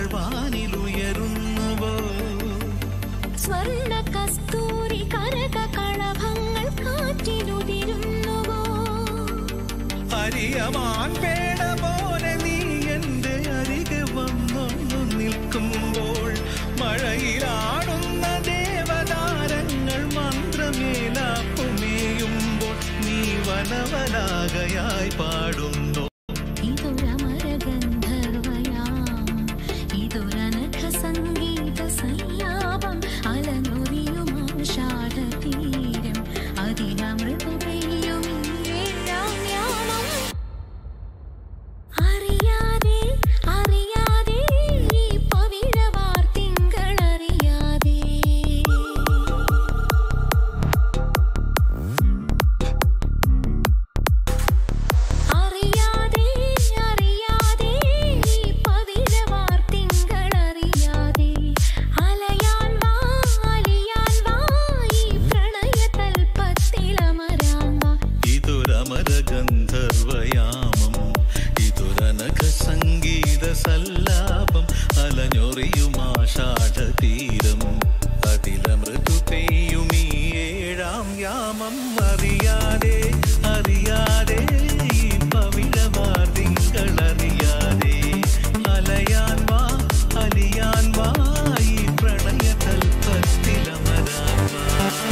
വാനിലുയരുന്നുവോ സ്വർണ്ണ കസ്തൂരി കരക കളഭങ്ങൾ കാറ്റിലുതിരുന്നുവോ അരിയമാൻ പേട പോലെ നീ എന്റെ അരികെ വന്നൊന്നു നിൽക്കുമ്പോൾ മഴയിലാടുന്ന ദേവതാരങ്ങൾ മന്ത്രമേലാപ്പുമേയുമ്പോൾ നീ വനവനാകയായി പാടുന്നു ഇതൊരമരഗന്ധർവയാം ഇതൊരനഘ സംഗീത സല്ലാപം അലനൊറിയും ആഷാഢതീരം അതിനമൃതു പെയ്യും ഏഴാം യാമം അറിയാതെ അറിയാതെ ഈ പവിഴവാർ തിങ്കളറിയാതെ അറിയാതെ അറിയാതെ ഈ പവിഴവാർ തിങ്കളറിയാതെ അലയാൻ വാ അലിയാൻ വാ ഈ പ്രണയതൽപ്പത്തിലമരാൻ വാ ഇതൊരമര ഗന്ധർവയാമം ഇതൊരനഘ സംഗീത സല്ലാപം അലഞ്ഞൊറിയുമാഷാഢ തീരം അതിലമൃദു പെയ്യും ഈ ഏഴാം യാമം അറിയാതെ അറിയാതെ ഈ പവിഴമാർ തിങ്കളറിയാതെ അലയാൻ വാ അലിയാൻ വാ ഈ പ്രണയതൽപ്പത്തിലമരാൻ വാ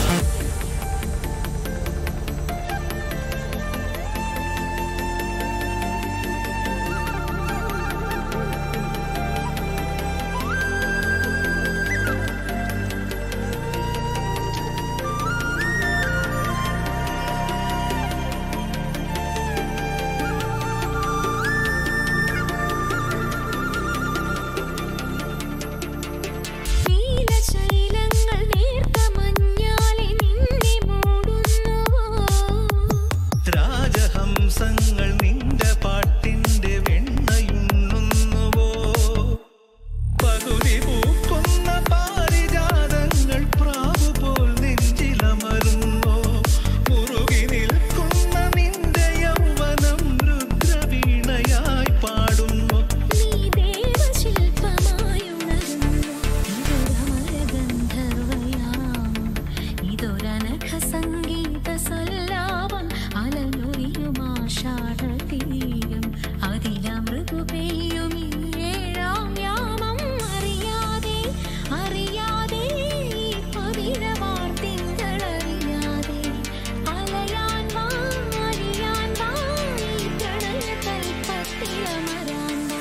നീലശൈലങ്ങൾ നേർത്ത മഞ്ഞാലെ നിന്നെ മൂടുന്നുവോ രാജഹംസങ്ങൾ നിന്റെ പാട്ടിന്റെ വെണ്ണയുണ്ണുന്നുവോ പകുതി പൂക്കുന്ന പാരിജാതങ്ങൾ പ്രാവുപോൽ നെഞ്ചിലമരുന്നോ മുറുകി നിൽക്കുന്ന നിന്റെ യൗവനം രുദ്രവീണയായി പാടുന്നു നീ ദേവശില്പമായുണരുന്നു ഇതൊരമരഗന്ധർവയാം ഇതൊരനഘ സംഗീത സല്ലാപം അലനൊറിയുമാഷാഢതീരം അതിലമൃദു പെയ്യും ഈ ഏഴാം യാമം അറിയാതെ അറിയാതെ ഈ പവിഴവാർ തിങ്കളറിയാതെ അലയാൻ വാ അലിയാൻ വാ ഈ പ്രണയതൽപ്പത്തിലമരാൻ വാ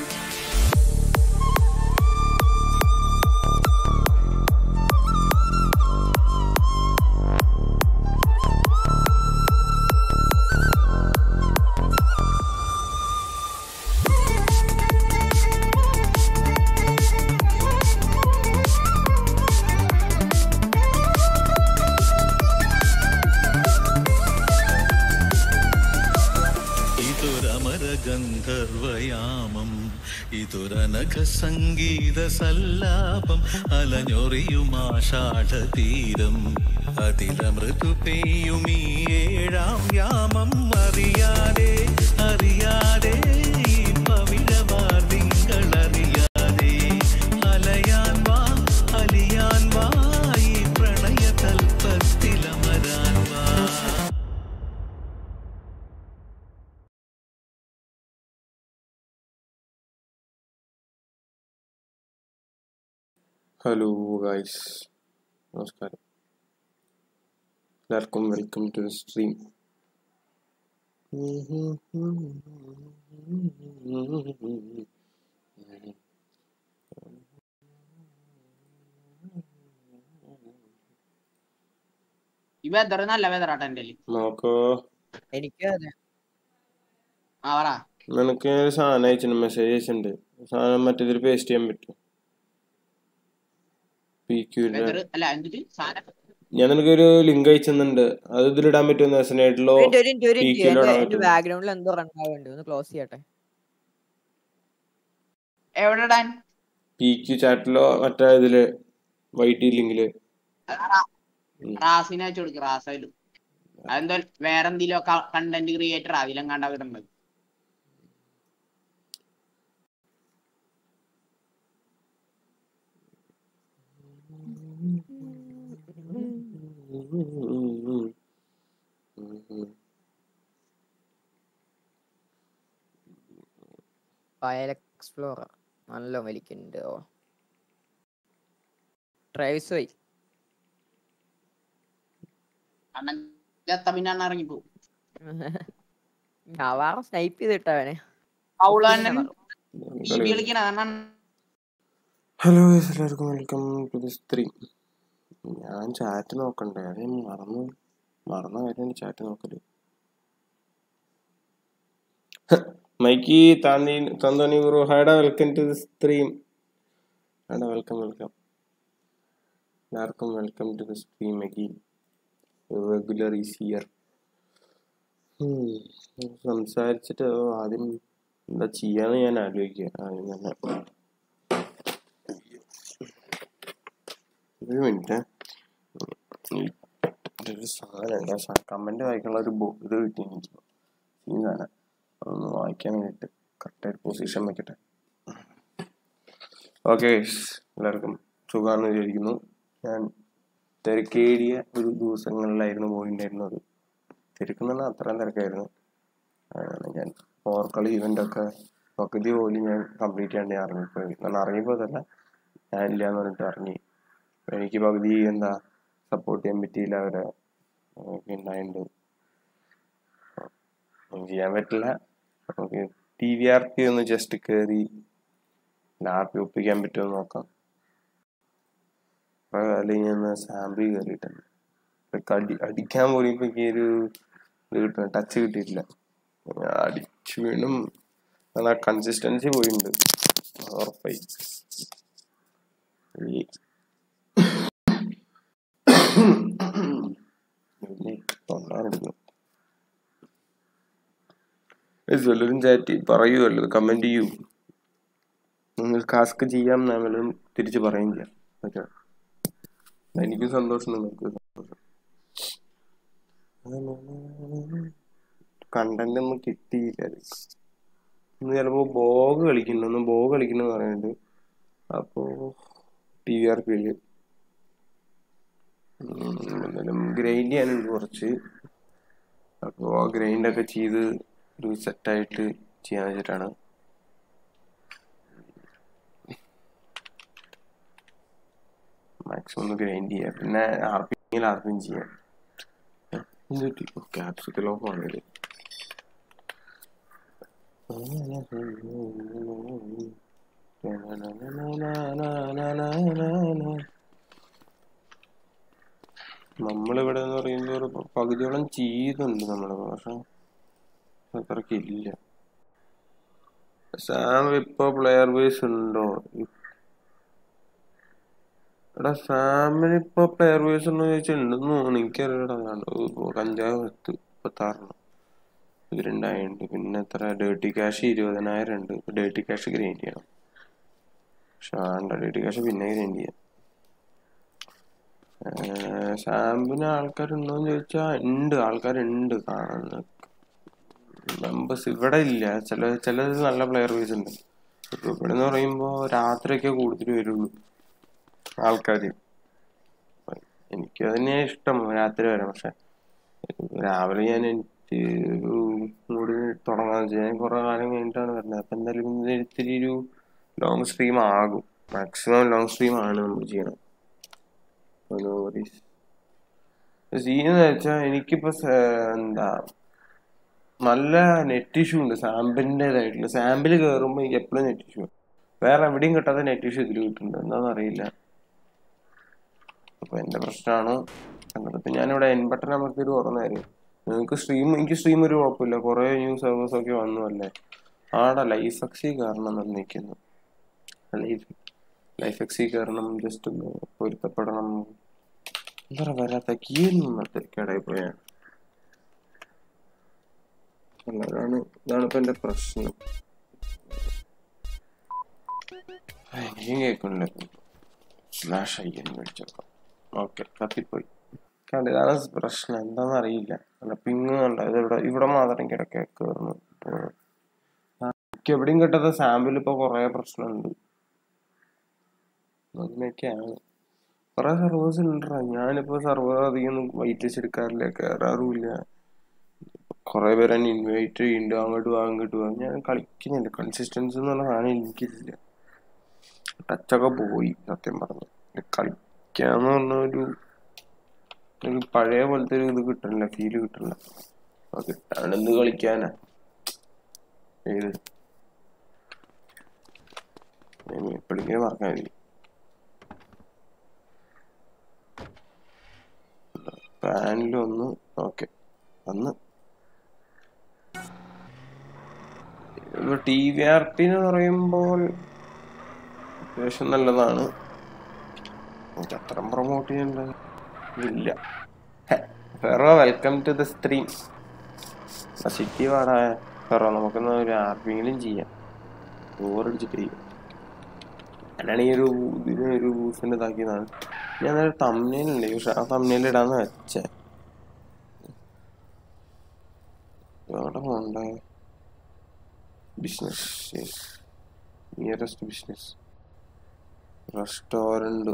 ഇതൊരമര ഗന്ധർവയാമം ഇതൊരനഘ സംഗീത സല്ലാപം അലഞ്ഞൊറിയുമാഷാഢ തീരം അതിലമൃദു പെയ്യും ഈ ഏഴാം യാമം അറിയാതെ അറിയാതെ ഈ പവിഴമാർ തിങ്കളറിയാതെ അലയാൻ വാ അലിയാൻ വാ ഈ പ്രണയതൽപ്പത്തിലമരാൻ വാ ഹലോ ഗായ്സ് നമസ്കാരം എല്ലാവർക്കും വെൽക്കം ടു ദ സ്ട്രീം ഈ വെതർ നല്ല വെതറാട്ടോ എന്റെ നോക്കോ എനിക്ക് അതെ ആ പറ നിനക്ക് ഒരു സാധനം അയച്ചിട്ടുണ്ട് മെസ്സേജ് അയച്ചിട്ടുണ്ട് സാധനം മറ്റേതിൽ പേസ്റ്റ് ചെയ്യാൻ പറ്റും പി ക്യൂരിന്റെ വെതർ അല്ല എന്നിട്ട് സാധനം ഞാൻ നിനക്കൊരു ലിങ്ക് അയച്ചെന്നുണ്ട് അത് ഇതിലിടാൻ പറ്റുമോ എസ്നേറ്റിലോ ഒരു മിനിറ്റ്, ഒരു മിനിറ്റ്, ഒരു മിനിറ്റ്. PQ യിലോ എന്റെ- ഇടാൻ എന്റെ പറ്റുമോ? ബാക്ക്ഗ്രൗണ്ടിൽ എന്തോ റൺ ആവുന്നുണ്ട് ഒന്ന് ക്ലോസ് ചെയ്യട്ടെ എവിടെ ഇടാൻ പി ക്യു ചാറ്റിലോ മറ്റേ ഇതില് വൈറ്റ് ലിങ്കില് റാസിനെ വെച്ച് കൊടുക്കും റാസയിലും അതെന്തോ വേറെ എന്തെങ്കിലും കണ്ടന്റ് ക്രിയേറ്റർ അതിലും കണ്ട വിടുന്നത് ഫയൽ എക്സ്പ്ലോറർ നല്ല വലിക്കുന്നുണ്ട് ഓ ട്രൈവ്സ് പോയി അണ്ണൻ ചത്ത പിന്നെ അണ്ണൻ ഇറങ്ങിപ്പോ അവാറ സ്നൈപ്പ് ചെയ്തിട്ടവനെ ഔളണ്ണൻ ടി വി കളിക്കണ അണ്ണൻ ഹലോ ഗൈസ് എല്ലാവർക്കും വെൽക്കം ടു ദിസ് ത്രീ ഞാൻ ചാറ്റ് നോക്കണ്ടേ അത് ഞാൻ മറന്നു മറന്ന കാര്യമാണ് ചാറ്റ് നോക്കല് മൈക്കി താന്നി തന്തോണി ബ്രോ ഹൈഡ വെൽക്കം ടു ദിസ് സ്ട്രീം ഹൈഡ വെൽക്കം വെൽക്കം എല്ലാവർക്കും welcome to the stream again regular is here സംസാരിച്ചിട്ട് ആദ്യം എന്താ ചെയ്യാന്ന് ഞാൻ ആലോചിക്കുക ആദ്യം തന്നെ ഒരു മിനിറ്റ് ഒരു സാധനം ഉണ്ട് ആ കമന്റ് വായിക്കാനുള്ള ഒരു ബോ ഇത് കിട്ടി എനിക്ക് ഈ സാധനം അതൊന്ന് വായിക്കാൻ വേണ്ടിയിട്ട് കറക്റ്റായിട്ട് പൊസിഷൻ വെക്കട്ടെ ഓക്കെ എല്ലാവർക്കും സുഖമാണെന്ന് വിചാരിക്കുന്നു ഞാൻ തിരക്കേടിയ ഒരു ദിവസങ്ങളിലായിരുന്നു പോയിട്ടുണ്ടായിരുന്നത് തിരക്കെന്ന് അത്രയും തിരക്കായിരുന്നു അങ്ങനെ ഞാൻ ഓർക്കളി ഇവൻ്റ് ഒക്കെ പകുതി പോലും ഞാൻ കംപ്ലീറ്റ് ചെയ്യാണ്ട് ഞാൻ ഇറങ്ങിപ്പോയി കാരണം ഇറങ്ങിപ്പോയതല്ല ഞാനില്ല എന്ന് പറഞ്ഞിട്ട് ഇറങ്ങി എനിക്ക് പകുതി എന്താ സപ്പോർട്ട് ചെയ്യാൻ പറ്റിയില്ല അവരെ ഉണ്ടായിട്ടുണ്ട് ഒന്നും ചെയ്യാൻ പറ്റില്ല നമുക്ക് ടി വി ആർ പി ഒന്ന് ജസ്റ്റ് കയറി ആർ പി ഒപ്പിക്കാൻ പറ്റുമോ നോക്കാം കുറെ കാലം ഞാൻ സാമ്പിൾ കയറിയിട്ടുണ്ട് ഇപ്പൊ അടി അടിക്കാൻ പോലും ഇപ്പൊ എനിക്ക് ഒരു ഇത് കിട്ടുന്ന ടച്ച് കിട്ടിയിട്ടില്ല ഞാൻ അടിച്ചു വീണ്ടും ആ കൺസിസ്റ്റൻസി പോയിട്ടുണ്ട് അത് ഉറപ്പായി ഈ ഇനി തൊണ്ടാനെടുക്കുന്നു വല്ലതും ചാറ്റ് പറയൂ വല്ലതും കമന്റ് ചെയ്യൂ നിങ്ങൾ ടാസ്ക് ചെയ്യാം ഞാൻ വല്ലതും തിരിച്ച് പറയുകയും ചെയ്യാം ഓക്കെ എനിക്കും സന്തോഷം നിങ്ങൾക്ക് സന്തോഷം കണ്ടന്റ് ഒന്നും കിട്ടിയില്ല അത്. ഇന്ന് ചിലപ്പോ ബോഗ് കളിക്കുന്നു ഒന്ന് ബോഗ് കളിക്കുന്നു പറയുന്നുണ്ട് അപ്പോ ടി വി ആർ പിയില് എന്തായാലും ഗ്രൈൻഡ് ചെയ്യാനുണ്ട് കുറച്ച് അപ്പോൾ ആ ഗ്രൈൻഡ് ഒക്കെ ചെയ്ത് ഒരു സെറ്റായിട്ട് ചെയ്യാൻ വെച്ചിട്ടാണ് മാക്സിമം ഒന്ന് ഗ്രൈൻഡ് ചെയ്യാം പിന്നെ ആർപ്പിങ്ങിൽ ആർപ്പിങ് ചെയ്യാം ക്യാപ്സിക്കൽ ഓഫ് ആണെങ്കിൽ നമ്മളിവിടെ എന്ന് പറയുമ്പോൾ ഒരു പകുതിയോളം ചെയ്യുന്നുണ്ട് നമ്മള് പക്ഷെ അത്രക്കില്ല സാം ഇപ്പൊ പ്ലെയർ ബേസ് ഉണ്ടോ എടാ സാമിന് ഇപ്പൊ പ്ലെയർ ബേസ് ഉണ്ടോ ചോദിച്ചാൽ ഉണ്ടെന്ന് തോന്നുന്നു എനിക്കറിയടാ കഞ്ചാവ് പത്ത് മുപ്പത്താറെണ്ണം ഇത് രണ്ടായിട്ടുണ്ട് പിന്നെ എത്ര ഡേർട്ടി ക്യാഷ് ഇരുപതിനായിരം ഉണ്ട് ഡേർട്ടി ക്യാഷ് ഗ്രൈൻഡ് ചെയ്യണം പക്ഷെ വേണ്ട ഡേർട്ടി ക്യാഷ് പിന്നെ ഗ്രൈൻഡ് ചെയ്യാം സാമ്പിന് ആൾക്കാരുണ്ടോന്ന് ചോദിച്ചാ ഉണ്ട് ആൾക്കാരുണ്ട് കാണുന്ന മെമ്പേഴ്സ് ഇവിടെ ഇല്ല ചില ചിലത് നല്ല പ്ലെയർ ബേസ് ഉണ്ട് ഇപ്പൊ ഇവിടെ എന്ന് പറയുമ്പോ രാത്രിയൊക്കെ കൂടുതൽ വരുള്ളൂ ആൾക്കാര് എനിക്ക് അതിനെ ഇഷ്ടം രാത്രി വരാൻ പക്ഷെ രാവിലെ ഞാൻ എനിക്ക് ഒരു മൂടി തുടങ്ങാന്ന് വെച്ചാൽ ഞാൻ കുറെ കാലം കഴിഞ്ഞിട്ടാണ് വരുന്നത് അപ്പൊ എന്തായാലും ഇത് ഇത്തിരി ഒരു ലോങ് സ്ട്രീം ആകും മാക്സിമം ലോങ് സ്ട്രീം ആണ് നമ്മൾ ചെയ്യണം സീൻ എന്ന് വെച്ചാൽ എനിക്കിപ്പോ സ- എന്താ നല്ല നെറ്റ് ഇഷ്യൂ ഉണ്ട് സാമ്പിളിൻ്റെതായിട്ടുള്ള സാമ്പിൾ കയറുമ്പോൾ എനിക്ക് എപ്പോഴും നെറ്റ് ഇഷ്യൂ വേറെ എവിടെയും കിട്ടാത്ത നെറ്റ് ഇഷ്യൂ ഇതിൽ കിട്ടുന്നുണ്ട് എന്താണെന്ന് അറിയില്ല അപ്പൊ എന്റെ പ്രശ്നമാണ് കണ്ടത് ഞാനിവിടെ എൻ ബട്ടൺ അമർത്തിയിട്ട് കുറേ നേരം നിങ്ങൾക്ക് സ്ട്രീം എനിക്ക് സ്ട്രീം ഒരു കുഴപ്പമില്ല കുറെ ന്യൂ സെർവേഴ്സ് ഒക്കെ വന്നു അല്ലേ ആടെ ലൈഫ് എക്സി കാരണം നിർണ്ണയിക്കുന്നു ലൈഫ് ലൈഫ് എക്സി കാരണം ജസ്റ്റ് ഒന്ന് പൊരുത്തപ്പെടണം എന്താ പറയാ വരാത്ത കീഴൊന്നും തിരക്കേടായി പോയാണ് അല്ല അതാണ് ഇതാണ് ഇപ്പൊ എന്റെ പ്രശ്നം ആ, എനിക്കും കേൾക്കണില്ല സ്ലാഷ് ഐ എന്ന് മേടിച്ചോക്കാം ഓക്കെ കത്തിപ്പോയി കണ്ട ഇതാണ് പ്രശ്നം എന്താന്ന് അറിയില്ല അല്ല പിങ് കണ്ട ഇത് ഇവിടെ ഇവിടെ മാത്രം കിടക്കെ കയറുന്നു എനിക്ക് എവിടെയും കിട്ടാത്ത സാമ്പിൾ ഇപ്പൊ കൊറേ പ്രശ്നമുണ്ട് അങ്ങനെയൊക്കെയാണ് കുറെ സർവേഴ്സ് ഉണ്ടാ ഞാനിപ്പോ സർവർ അധികം വെയിറ്റ് എടുക്കാറില്ല കയറാറുമില്ല കുറെ പേര് എന്നെ ഇൻവൈറ്റ് ചെയ്യുന്നുണ്ട് അങ്ങോട്ട് പോവാ അങ്ങോട്ട് പോവാ ഞാൻ കളിക്കുന്നില്ല കൺസിസ്റ്റൻസി എന്ന് പറഞ്ഞ സാധനം എനിക്കില്ല ടച്ചൊക്കെ പോയി സത്യം പറഞ്ഞു കളിക്കാന്ന് പറഞ്ഞ ഒരു ഒരു പഴയ പോലത്തെ ഒരു ഇത് കിട്ടണില്ല ഫീല് കിട്ടണില്ല അപ്പൊ കിട്ടാണെന്ത് കളിക്കാനാ ഏത് എപ്പോഴെങ്കിലും മറക്കാൻ മതി പാനിലൊന്ന് ഓക്കെ ഒന്ന് ടി വി ആർ പി എന്ന് പറയുമ്പോൾ അത്യാവശ്യം നല്ലതാണ് എനിക്ക് അത്രയും പ്രൊമോട്ട് ചെയ്യേണ്ട ഇല്ല ഫെറോ welcome to the stream city വാടാ ഫെറോ നമുക്കൊന്ന് ഒരു ആർപ്പിങ്കിലും ചെയ്യാം ബോറടിച്ചിട്ട് ചെയ്യാം ഞാനാണ് ഈ ഒരു ഇതിന് ഒരു ബൂസിന്റെ ഇതാക്കിയതാണ് ഞാൻ ഒരു തമ്മിലുണ്ട് പക്ഷെ ആ തമ്മിൽ ഇടാന്ന് വെച്ചേ എവിടെ പോണ്ടേ ബിസിനസ് നിയറസ്റ്റ് ബിസിനസ് റെസ്റ്റോറൻറ്റ്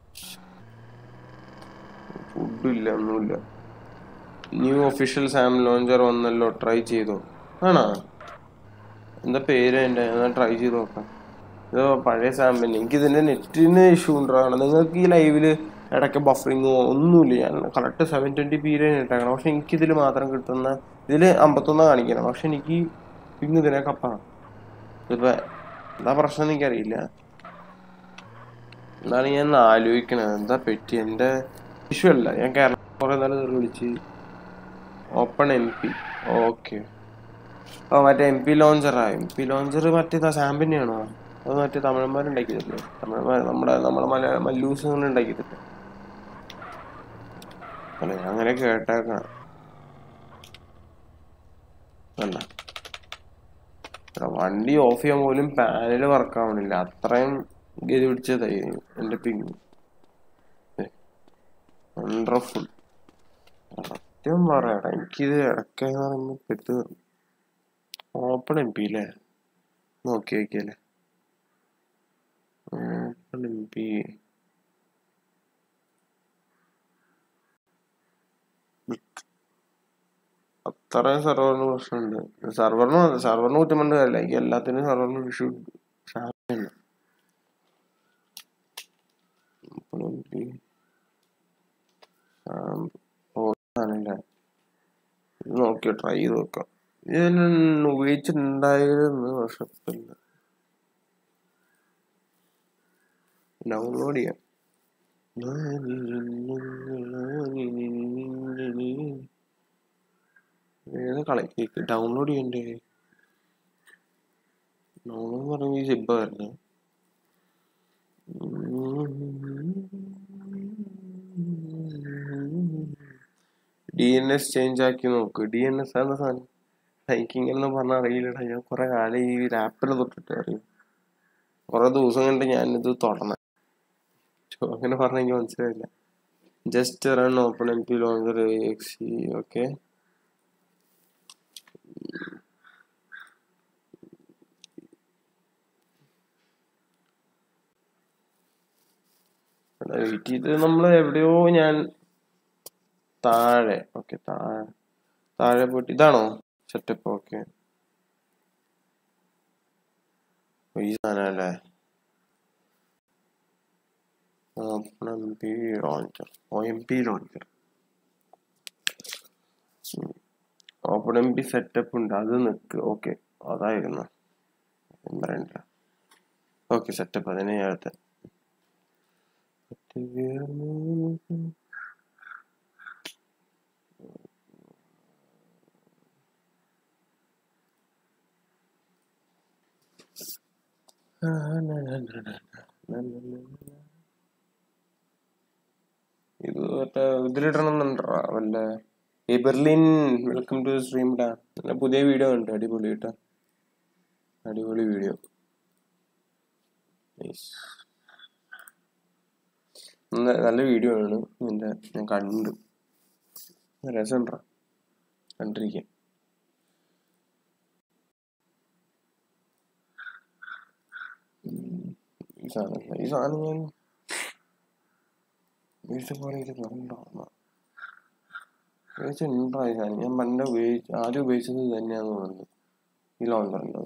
ഫുഡില്ല ഒന്നുമില്ല ന്യൂ ഒഫീഷ്യൽ സാം ലോഞ്ചർ വന്നല്ലോ ട്രൈ ചെയ്തോ ആണോ എന്താ പേര് എൻ്റെ ഞാൻ ട്രൈ ചെയ്ത് നോക്കാം ഇത് പഴയ സാമ്പിൾ എനിക്ക് ഇതിന്റെ നെറ്റിന് ഇഷ്യൂ ഉണ്ടാകണം നിങ്ങൾക്ക് ഈ ലൈവില് ഇടയ്ക്ക് ബഫറിങ്ങോ ഒന്നുമില്ല ഞാൻ കറക്റ്റ് സെവൻ ട്വന്റി പീരിയഡ് ഇട്ടേക്കണം പക്ഷെ എനിക്ക് ഇതിൽ മാത്രം കിട്ടുന്ന ഇതിൽ അമ്പത്തൊന്നാ കാണിക്കണം പക്ഷെ എനിക്ക് പിന്നെ ഇതിനൊക്കെ അപ്പാണ് ഇതിപ്പോ എന്താ പ്രശ്നം എനിക്കറിയില്ല എന്താണ് ഞാൻ ആലോചിക്കണത് എന്താ പറ്റി എൻ്റെ ഇഷ്യൂ അല്ല ഞാൻ കേരള കുറെ നാൾ വിളിച്ച് ഓപ്പൺ എം പി ഓക്കെ ഓ മറ്റേ എം പി ലോഞ്ചറാ എം പി ലോഞ്ചർ മറ്റേ സാമ്പിനെയാണോ അത് മറ്റേ തമിഴന്മാരുണ്ടാക്കിയതല്ലേ തമിഴന്മാർ നമ്മുടെ നമ്മളെ മല മല്ലൂസ് അങ്ങനെ ഉണ്ടാക്കിയതല്ലേ അല്ല ഞാൻ അങ്ങനെ കേട്ടേക്കണം അല്ല എടാ, വണ്ടി ഓഫ് ചെയ്യാൻ പോലും പാനൽ വർക്ക് ആവണില്ല അത്രയും ഗതി പിടിച്ചതായി എന്റെ പിങ് വണ്ടർഫുൾ സത്യം പറയാടാ എനിക്കിത് ഇടയ്ക്കെന്ന് പറയുമ്പോ പെട്ട് ഓപ്പൺ എം പി അല്ലേ നോക്കി നോക്കിയല്ലേ ഓപ്പൺ എം പി അത്രയും സെർവറിന് പ്രശ്നമുണ്ട് സെർവറിന് സെർവറിന് കുറ്റം കൊണ്ട് കാര്യമില്ല എനിക്ക് എല്ലാത്തിനും സെർവറിന് ഇഷ്യൂ സാധ്യതയുണ്ട് Open MP. സാം ഓ ആണല്ലേ ഇത് നോക്കിയോ ട്രൈ ചെയ്ത് നോക്കാം ഇത് ഞാൻ ഉപയോഗിച്ചിട്ടുണ്ടായിരുന്നു പക്ഷെ ഇപ്പില്ല ഡൗൺലോഡ് ചെയ്യാം ഏത് കളക്ക് ഡൗൺലോഡ് ചെയ്യണ്ടേ ഡൗൺലോഡ് പറയുമ്പോൾ ഈ സിബ വരണേ ഡി എൻ എസ് ചേഞ്ച് ആക്കി നോക്ക് ഡി എൻ എസ് ആണ് സാധനം എനിക്ക് ഇങ്ങനെ പറഞ്ഞാൽ അറിയില്ലടാ ഞാൻ കുറെ കാലം ഈ ആപ്പിൽ തൊട്ടിട്ട് അറിയും കുറെ ദിവസം കൊണ്ട് ഞാനിത് തുടർന്ന അങ്ങനെ പറഞ്ഞ എനിക്ക് മനസ്സിലായില്ല just run open M P launcher exe okay wait ചെയ്ത് നമ്മൾ എവിടെയോ ഞാൻ താഴെ ഓക്കെ താഴെ താഴെ പോയിട്ട് ഇതാണോ സെറ്റപ്പ് ഓക്കെ ഈ സാധനല്ലേ ഓപ്പൺ എം പി ലോഞ്ചർ ഒ M P launcher open M P setup ഉണ്ട് അത് നിക്ക് ഓക്കെ അതായിരുന്നു പറയണ്ട ഓക്കെ സെറ്റപ്പ് അതിനെ ഞാൻ എടുത്തത് ഇത് മറ്റേ ഇതിലിടണം എന്നുണ്ടാ വല്ല ഈ ബെർലിൻ വെൽക്കം ടു സ്ട്രീം ഡാ നല്ല പുതിയ വീഡിയോ ഉണ്ട് അടിപൊളി കേട്ടോ അടിപൊളി വീഡിയോ നല്ല വീഡിയോ ആണ് നിന്റെ ഞാൻ കണ്ടു രസമുണ്ടാ കണ്ടിരിക്കാൻ ഈ സാധനം ഈ സാധനം ഞാൻ വീട്ടിൽ പോലെ ഇത് പറഞ്ഞിട്ടുണ്ടോ ഉപയോഗിച്ചിട്ടുണ്ടോ ഈ സാധനം ഞാൻ പണ്ട് ഉപയോഗിച്ച് ആദ്യം ഉപയോഗിച്ചത് ഇത് തന്നെയാന്ന് തോന്നുന്നു ഈ ലോഞ്ചറിൻ്റെ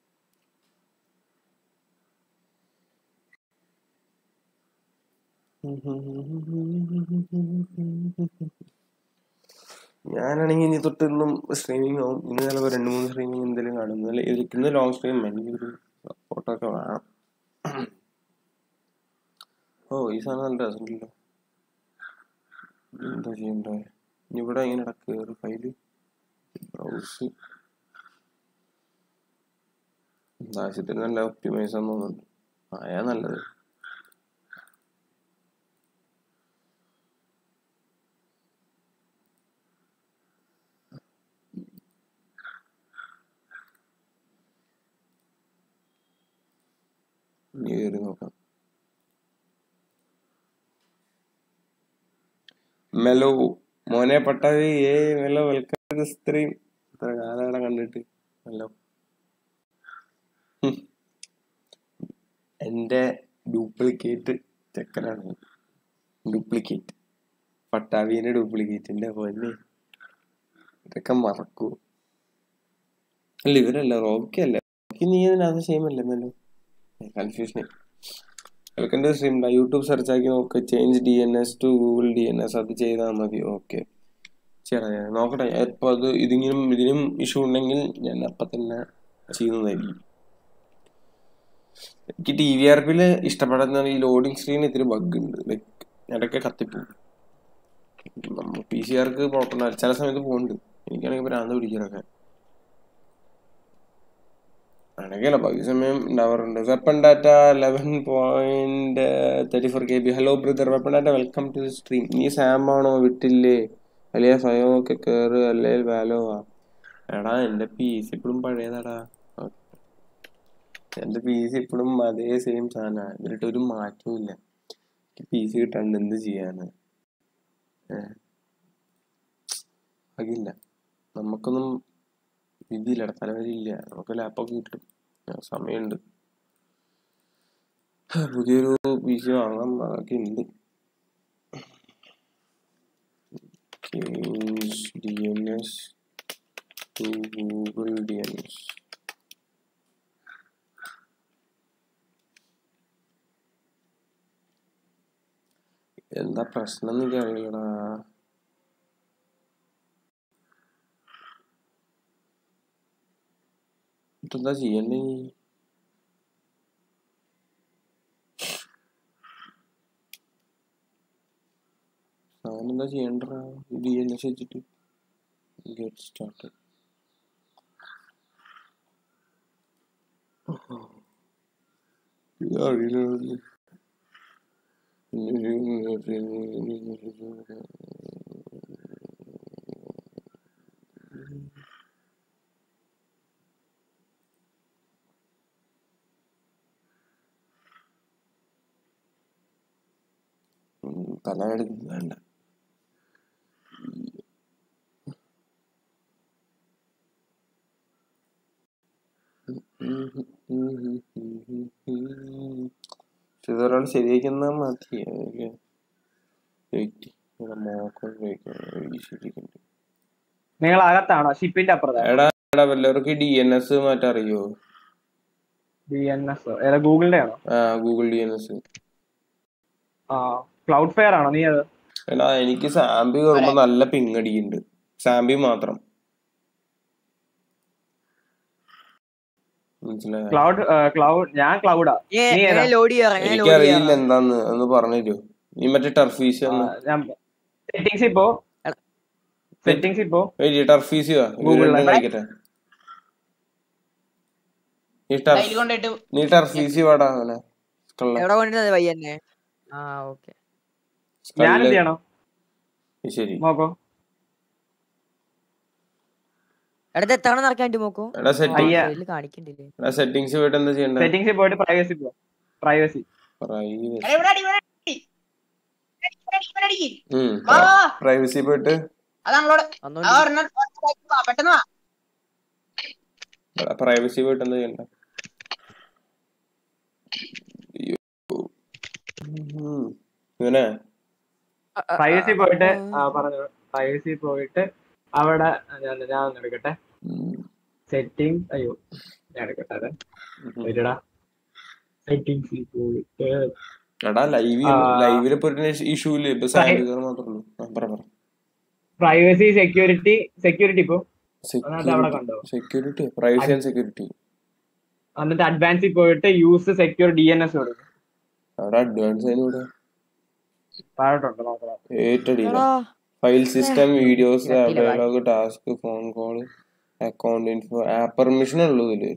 ഞാനാണെങ്കിൽ ഇനി തൊട്ട് ഇന്നും സ്ട്രീമിംഗ് ആവും ഇന്ന് ചിലപ്പോൾ രണ്ട് മൂന്ന് സ്ട്രീമിംഗ് എന്തെങ്കിലും കാണും ഇന്നലെ ഇത് ഇന്ന് ലോങ് സ്ട്രീം എനിക്കൊരു സപ്പോർട്ടൊക്കെ വേണം ഓ ഈ സാധനം നല്ല രസമുണ്ടല്ലോ എന്താ ചെയ്യണ്ടേ ഇനി ഇവിടെ ഇങ്ങനെ കയറി ഫയല് ബ്രൗസ് ആവശ്യത്തിന് നല്ല ഒപ്റ്റിമൈസ് ആണെന്ന് തോന്നുന്നുണ്ട് ആയാ നല്ലത് ഇനി കയറി നോക്കാം മെലോ മോനെ പട്ടാവി ഏ മെലോ വെൽക്കം സ്ത്രീം ഇത്ര കാലം കണ്ടിട്ട് മെലോ ഹും. എന്റെ ഡ്യൂപ്ലിക്കേറ്റ് ചെക്കനാണ് ഡ്യൂപ്ലിക്കേറ്റ് പട്ടാവിന്റെ ഡ്യൂപ്ലിക്കേറ്റിന്റെ പോലെ ഇതൊക്കെ മറക്കൂ അല്ല ഇവരല്ല റോബിക്കല്ല റോബിക്ക് നീ അതിനകത്ത് ചെയ്യുമല്ലേ മെലോ confusion welcome to stream YouTube search ആക്കി നോക്ക് change D N S to Google D N S അത് ചെയ്താൽ മതി ഓക്കെ ചേട്ടാ ഞാൻ നോക്കട്ടെ ഇപ്പോൾ അത് ഇതിനും ഇതിനും ഇഷ്യൂ ഉണ്ടെങ്കിൽ ഞാൻ അപ്പം തന്നെ ചെയ്യുന്നതായിരിക്കും എനിക്ക് ടി വി ആർ പിയിൽ ഇഷ്ടപ്പെടുന്ന ഈ ലോഡിംഗ് സ്ക്രീൻ ഇത്തിരി ബഗ് ഉണ്ട് ലൈക്ക് ഇടയ്ക്ക് കത്തിപ്പോവും നമ്മൾ പി സി ആർക്ക് കുഴപ്പമില്ല ചില സമയത്ത് പോകുന്നുണ്ട് എനിക്കാണെങ്കിൽ ഭ്രാന്ത് പിടിക്കാനൊക്കെ ആണെങ്കിലോ ബാക്കി സമയം ഉണ്ടാവാറുണ്ട് weapon data eleven point thirty four K B hello brother weapon data welcome to stream നീ സാം ആണോ വിട്ടില്ലേ അല്ലേ സ്വയം ഒക്കെ കയറ് അല്ലേ വാലോ ആ എടാ എൻ്റെ പി സി ഇപ്പോഴും പഴയതാടാ എൻ്റെ പി സി ഇപ്പോഴും അതേ സെയിം സാധനമാണ് ഇതിലിട്ട് ഒരു മാറ്റവും ഇല്ല പി സി കിട്ടാണ്ട് എന്ത് ചെയ്യാന് ഏഹ് അതില്ല നമുക്കൊന്നും വിധിയില്ല തലവരിയില്ല നമുക്ക് ലാപ്പൊക്കെ കിട്ടും ആ, സമയമുണ്ട് പുതിയൊരു പി സി വാങ്ങാൻ അതൊക്കെ ഉണ്ട് D N S to Google D N S എന്താ പ്രശ്നം എന്ന് എനിക്ക് അറിയില്ലടാ ഇതെന്താ ചെയ്യണ്ടേ നീ? ഞാനെന്താ ചെയ്യണ്ടടാ ഡി എൻ എസ് വെച്ചിട്ട് ഗെറ്റ് സ്റ്റാർട്ട് അറിയില്ല തലകടിക്ക് വേണ്ട ഇതൊരാൾ ശരിയാക്കുന്ന മതി വെയിറ്റ് മോക്കം ശരിക്കുന്നുണ്ട് നിങ്ങൾ അകത്താണോ ഷിപ്പിന്റെ അപ്പുറത്താണ് എടാ എടാ വല്ലവർക്ക് ഡി എൻ എസ് മാറ്റാൻ അറിയോ ഡി എൻ എസ് ഏതാ ഗൂഗിളിന്റെ ആണോ ആ ഗൂഗിൾ ഡി എൻ എസ് ആ ക്ലൗഡ് ഫെയർ ആണോ നീ അത് എടാ എനിക്ക് സാമ്പി കയറുമ്പോ നല്ല പിങ് അടിക്കുന്നുണ്ട് സാമ്പി മാത്രം മനസ്സിലായോ ക്ലൗഡ് ക്ലൗഡ് ഞാൻ ക്ലൗഡാ നീ ഏതാ? ലോഡ് ചെയ്യാറ് എനിക്കറിയില്ല എന്താന്ന് ഒന്ന് പറഞ്ഞു തരുമോ നീ മറ്റേ ടർഫീസ് ഞാൻ സെറ്റിങ്സിൽ പോ സെറ്റിങ്സിൽ പോ ടർഫീസ് Google ലെ. കളിക്കട്ടെ നീ ടർഫ് കയ്യിൽ കൊണ്ടിട്ട് നീ ടർഫീസ് വാടാ അവനെ കള്ള എവിടെ കൊണ്ടിരുന്നത് പയ്യന്നെ ആ ഓക്കെ ഞാൻ എന്ത് ചെയ്യണം ശരി നോക്കോ എടത് എത്ര നടക്കാൻ നോക്കൂ എടാ സെറ്റിംഗ് അയ്യ. ഇതില് കാണിക്കണ്ടില്ലേ എടാ സെറ്റിംഗ്സ് പോയിട്ട് എന്താ ചെയ്യണ്ടേ സെറ്റിങ്സിൽ പോയിട്ട് പ്രൈവസി പോ പ്രൈവസി Privacy. എടാ, ഇവിടെ അടി, ഇവിടെ അടി. ഇവിടെ അടി, ഇവിടെ അടി. ഉം വാ, വാ, വാ. പ്രൈവസി പോയിട്ട് അതാണല്ലോടെ വന്നോണ്ട് ആ ഒരെണ്ണം ഒരെണ്ണം വാ, പെട്ടെന്ന് വാ പ്രൈവസി പോയിട്ട് എന്താ ചെയ്യണ്ടേ അയ്യോ. ഉം. ഇവനെ പ്രൈവസി പോയിട്ട് ആ, പറഞ്ഞു പ്രൈവസി പോയിട്ട് അവിടെ ഞാൻ ഞാൻ ഒന്ന് എടുക്കട്ടെ സെറ്റിംഗ് അയ്യോ ഞാൻ എടുക്കട്ടെ അതെ വരടാ സെറ്റിംഗ്സിൽ പോയിട്ട് എടാ ലൈവ് ആ. ലൈവിൽ ഇപ്പൊ ഇഷ്യൂ ഇല്ല ഇപ്പൊ സാനിറ്റൈസർ മാത്രമേ ഉള്ളൂ ആ, പറ പറ പ്രൈവസി സെക്യൂരിറ്റി സെക്യൂരിറ്റി ഇപ്പോ അതിനകത്ത് അവിടെ കണ്ടോ സെക്യൂരിറ്റി പ്രൈവസി ആൻഡ് സെക്യൂരിറ്റി എന്നിട്ട് അഡ്വാൻസിൽ പോയിട്ട് use secure D N S കൊടുക്കും അവിടെ അഡ്വാൻസ് അതിനൂടെ താഴോട്ടുണ്ട് നോക്കണം ഏറ്റടിയില്ല എടാ ഫയൽ സിസ്റ്റം വീഡിയോസ് ഇരട്ടിയില്ല ബാക്കി. Dialog task phone call account info app permission ഉള്ളൂ ഇതില്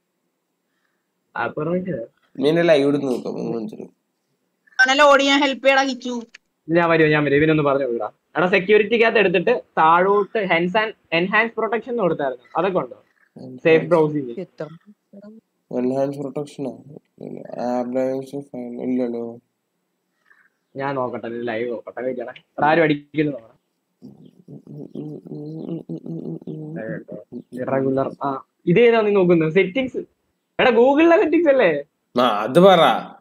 അപ്പൊ നീ എന്റെ ലൈവ് എടുത്ത് നോക്കാം ഒന്ന് മനസ്സിലാവും ലോഡ് ചെയ്യാൻ ഹെൽപ്പ് ചെയ്യടാ കിച്ചു ഞാൻ വരുമോ ഞാൻ വരും ഇവനൊന്ന് പറഞ്ഞു വിടാം എടാ സെക്യൂരിറ്റിക്കകത്ത് എടുത്തിട്ട് താഴോട്ട് ഹെൻസ് ആൻഡ് എൻഹാൻസ് പ്രൊട്ടക്ഷൻ കൊടുത്തായിരുന്നു അതൊക്കെ ഉണ്ടോ സേഫ് ബ്രൗസിംഗ് എത്ര എൻഹാൻസ് പ്രൊട്ടക്ഷനാ ആപ്പ് ഇല്ലല്ലോ ഞാൻ നോക്കട്ടെ ലൈവ് നോക്കട്ടെ കഴിക്കണേ എടാ ആരും അടിക്കുന്നു നോക്കണം ഇറഗുലർ ആ ഇതേതാ നീ നോക്കുന്നത് സെറ്റിങ്സ് എടാ ഗൂഗിളിലെ സെറ്റിങ്സ് അല്ലേ ആ അത് പറ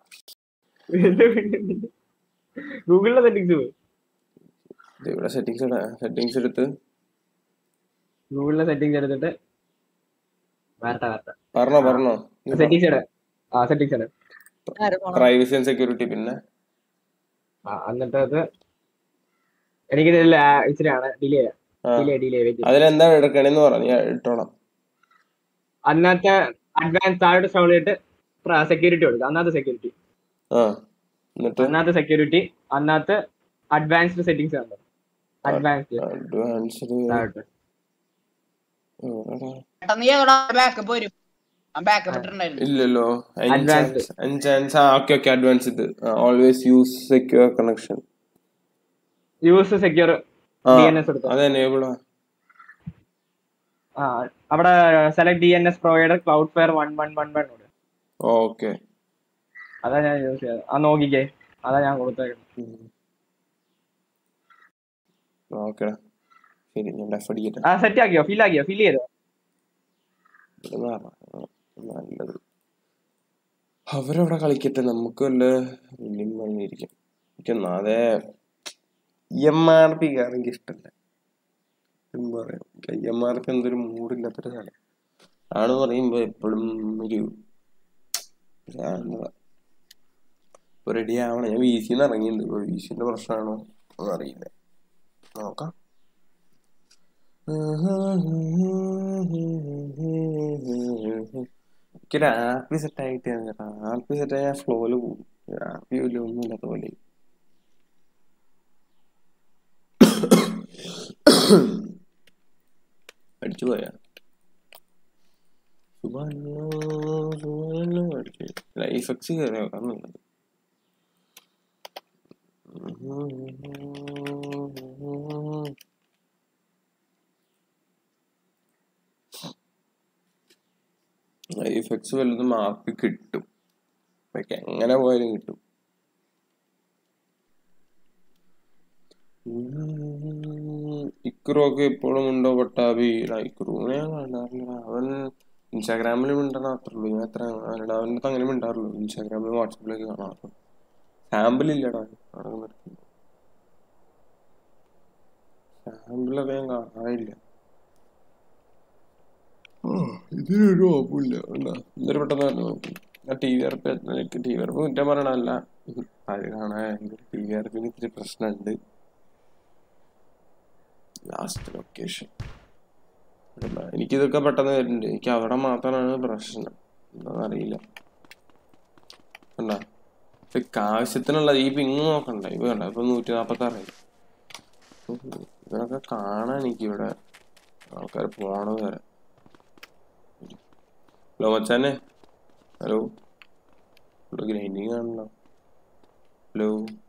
ഗൂഗിളിലെ സെറ്റിങ്സ് ഇത് ഇവിടെ സെറ്റിങ്സ് സെറ്റിങ്സ് എടുത്ത് ഗൂഗിളിലെ സെറ്റിങ്സ് എടുത്തിട്ട് വരട്ടെ വരട്ടെ പറഞ്ഞോ പറഞ്ഞോ സെറ്റിങ്സ് ഇട ആ സെറ്റിങ്സ് ഇട ആര് പോണം പ്രൈവസി ആൻഡ് സെക്യൂരിറ്റി പിന്നെ ആ എന്നിട്ട് അത് എനിക്ക് ഇച്ചിരിയാണ് ഡിലേ ആ. ഡിലേ ഡിലേ വെയിറ്റ് അതിലെന്താ എടുക്കണേന്ന് പറഞ്ഞു ഞാൻ ഇട്ടോളാം അന്നത്തെ അഡ്വാൻസ് താഴോട്ട് സ്ക്രോൾ ചെയ്തിട്ട് സെക്യൂരിറ്റി കൊടുക്കുക അന്നത്തെ സെക്യൂരിറ്റി ആ എന്നിട്ട് അന്നത്തെ സെക്യൂരിറ്റി അന്നത്തെ അഡ്വാൻസ്ഡ് സെറ്റിങ്സ് കണ്ടോ അഡ്വാൻസ്ഡ് അഡ്വാൻസ്ഡ് താഴോട്ട് പെട്ടെന്ന് ചെയ്തോടാ ബാക്കപ്പ് വരും ആ ബാക്കപ്പ് ഇട്ടിട്ടുണ്ടായിരുന്നു ഇല്ലല്ലോ Advanced. അഞ്ചാൻസ് ആ ഓക്കെ ഓക്കെ അഡ്വാൻസ് ഇത് always use secure connection use secure ആ ഡി എൻ എസ് എടുത്തു അത് എനേബിൾ ആ അവിടെ select D N S provider Cloudflare one one one one okay അതാ ഞാൻ യൂസ് ചെയ്തത് ആ നോക്കിക്കേ അതാ ഞാൻ കൊടുത്തേക്കുന്നത് ഓക്കെടാ ശരി ഞാൻ ഡെഫ് അടിക്കട്ടെ ആ സെറ്റ് ആക്കിയോ ഫിൽ ആക്കിയോ ഫിൽ ചെയ്തോ ഇവിടുന്ന് മാറാം. ആ, നല്ലത് അവരവിടെ കളിക്കട്ടെ നമുക്ക് വല്ല വലിയ പണിയിരിക്കും എനിക്കൊന്നാതെ എം ആർ പി കാരണം എനിക്ക് ഇഷ്ടമല്ല എന്ത് പറയാം ഐ എം ആർ പി എന്തൊരു മൂടില്ലാത്തൊരു സാധനം ആണ് പറയുമ്പോ എപ്പോഴും ഒരു ഭ്രാന്തത. ഇപ്പൊ റെഡി ആവണം ഞാൻ വി സിന്ന് ഇറങ്ങിയിട്ടുണ്ട് ഇപ്പൊ വി സിന്റെ പ്രശ്നമാണോ ഒന്നും അറിയില്ല നോക്കാം എനിക്കൊരു ആപ്പി സെറ്റ് ആയിട്ട് ആപ്പി സെറ്റ് ആയ ഫ്ലോയില് പോകും ആപ്പി വലിയ ഒന്നും ഇല്ലാത്ത പോലെ അടിച്ചു പോയാ സുബാനോ സുബാനോ അടിച്ചു ലൈഫ് എക്സ് കയറി നോക്കാൻ നല്ലത് ലൈഫ് എക്സ് വല്ലതും മാർക്ക് കിട്ടും പക്ഷെ എങ്ങനെ പോയാലും കിട്ടും ഇക്രൊക്കെ ഇപ്പോഴും ഉണ്ടോ പട്ടാബി ഇക്രൂനെ ഞാൻ കാണാറില്ല അവൻ ഇൻസ്റ്റാഗ്രാമിൽ മിണ്ടണ അത്രേ ഉള്ളൂ ഞാൻ എത്ര അവൻ്റെ അടുത്ത് അങ്ങനെ മിണ്ടാറുള്ളൂ ഇൻസ്റ്റാഗ്രാമിലും വാട്സപ്പിലൊക്കെ കാണാറുള്ളൂ സാമ്പിൾ ഇല്ലടാ അവിടെ നിർത്തി സാമ്പിളൊക്കെ ഞാൻ കാണാറില്ല ഇതിനൊരു കുഴപ്പമില്ല എന്തൊരു പെട്ടെന്ന് പറഞ്ഞു നോക്കി ആ T V R P T V R P കുറ്റം പറയണല്ല അത് കാണാൻ ടി വി ആർപ്പിന് ഇത്തിരി പ്രശ്നമുണ്ട് ലാസ്റ്റ് ലൊക്കേഷൻ എനിക്കിതൊക്കെ പെട്ടെന്ന് വരുന്നുണ്ട് എനിക്ക് അവിടെ മാത്രമാണ് പ്രശ്നം എന്താണെന്നറിയില്ല കണ്ടാ ഇപ്പൊ ആവശ്യത്തിനുള്ള ഈ പിങ് നോക്കണ്ട ഇപ്പൊ കണ്ട ഇപ്പൊ നൂറ്റി നാപ്പത്തി ആറായി ഇതൊക്കെ കാണാൻ എനിക്ക് ഇവിടെ ആൾക്കാർ പോണത് വരെ ഹലോ മച്ചാനെ ഹലോ ഇവിടെ ഗ്രൈൻഡിങ് ആണല്ലോ ഹലോ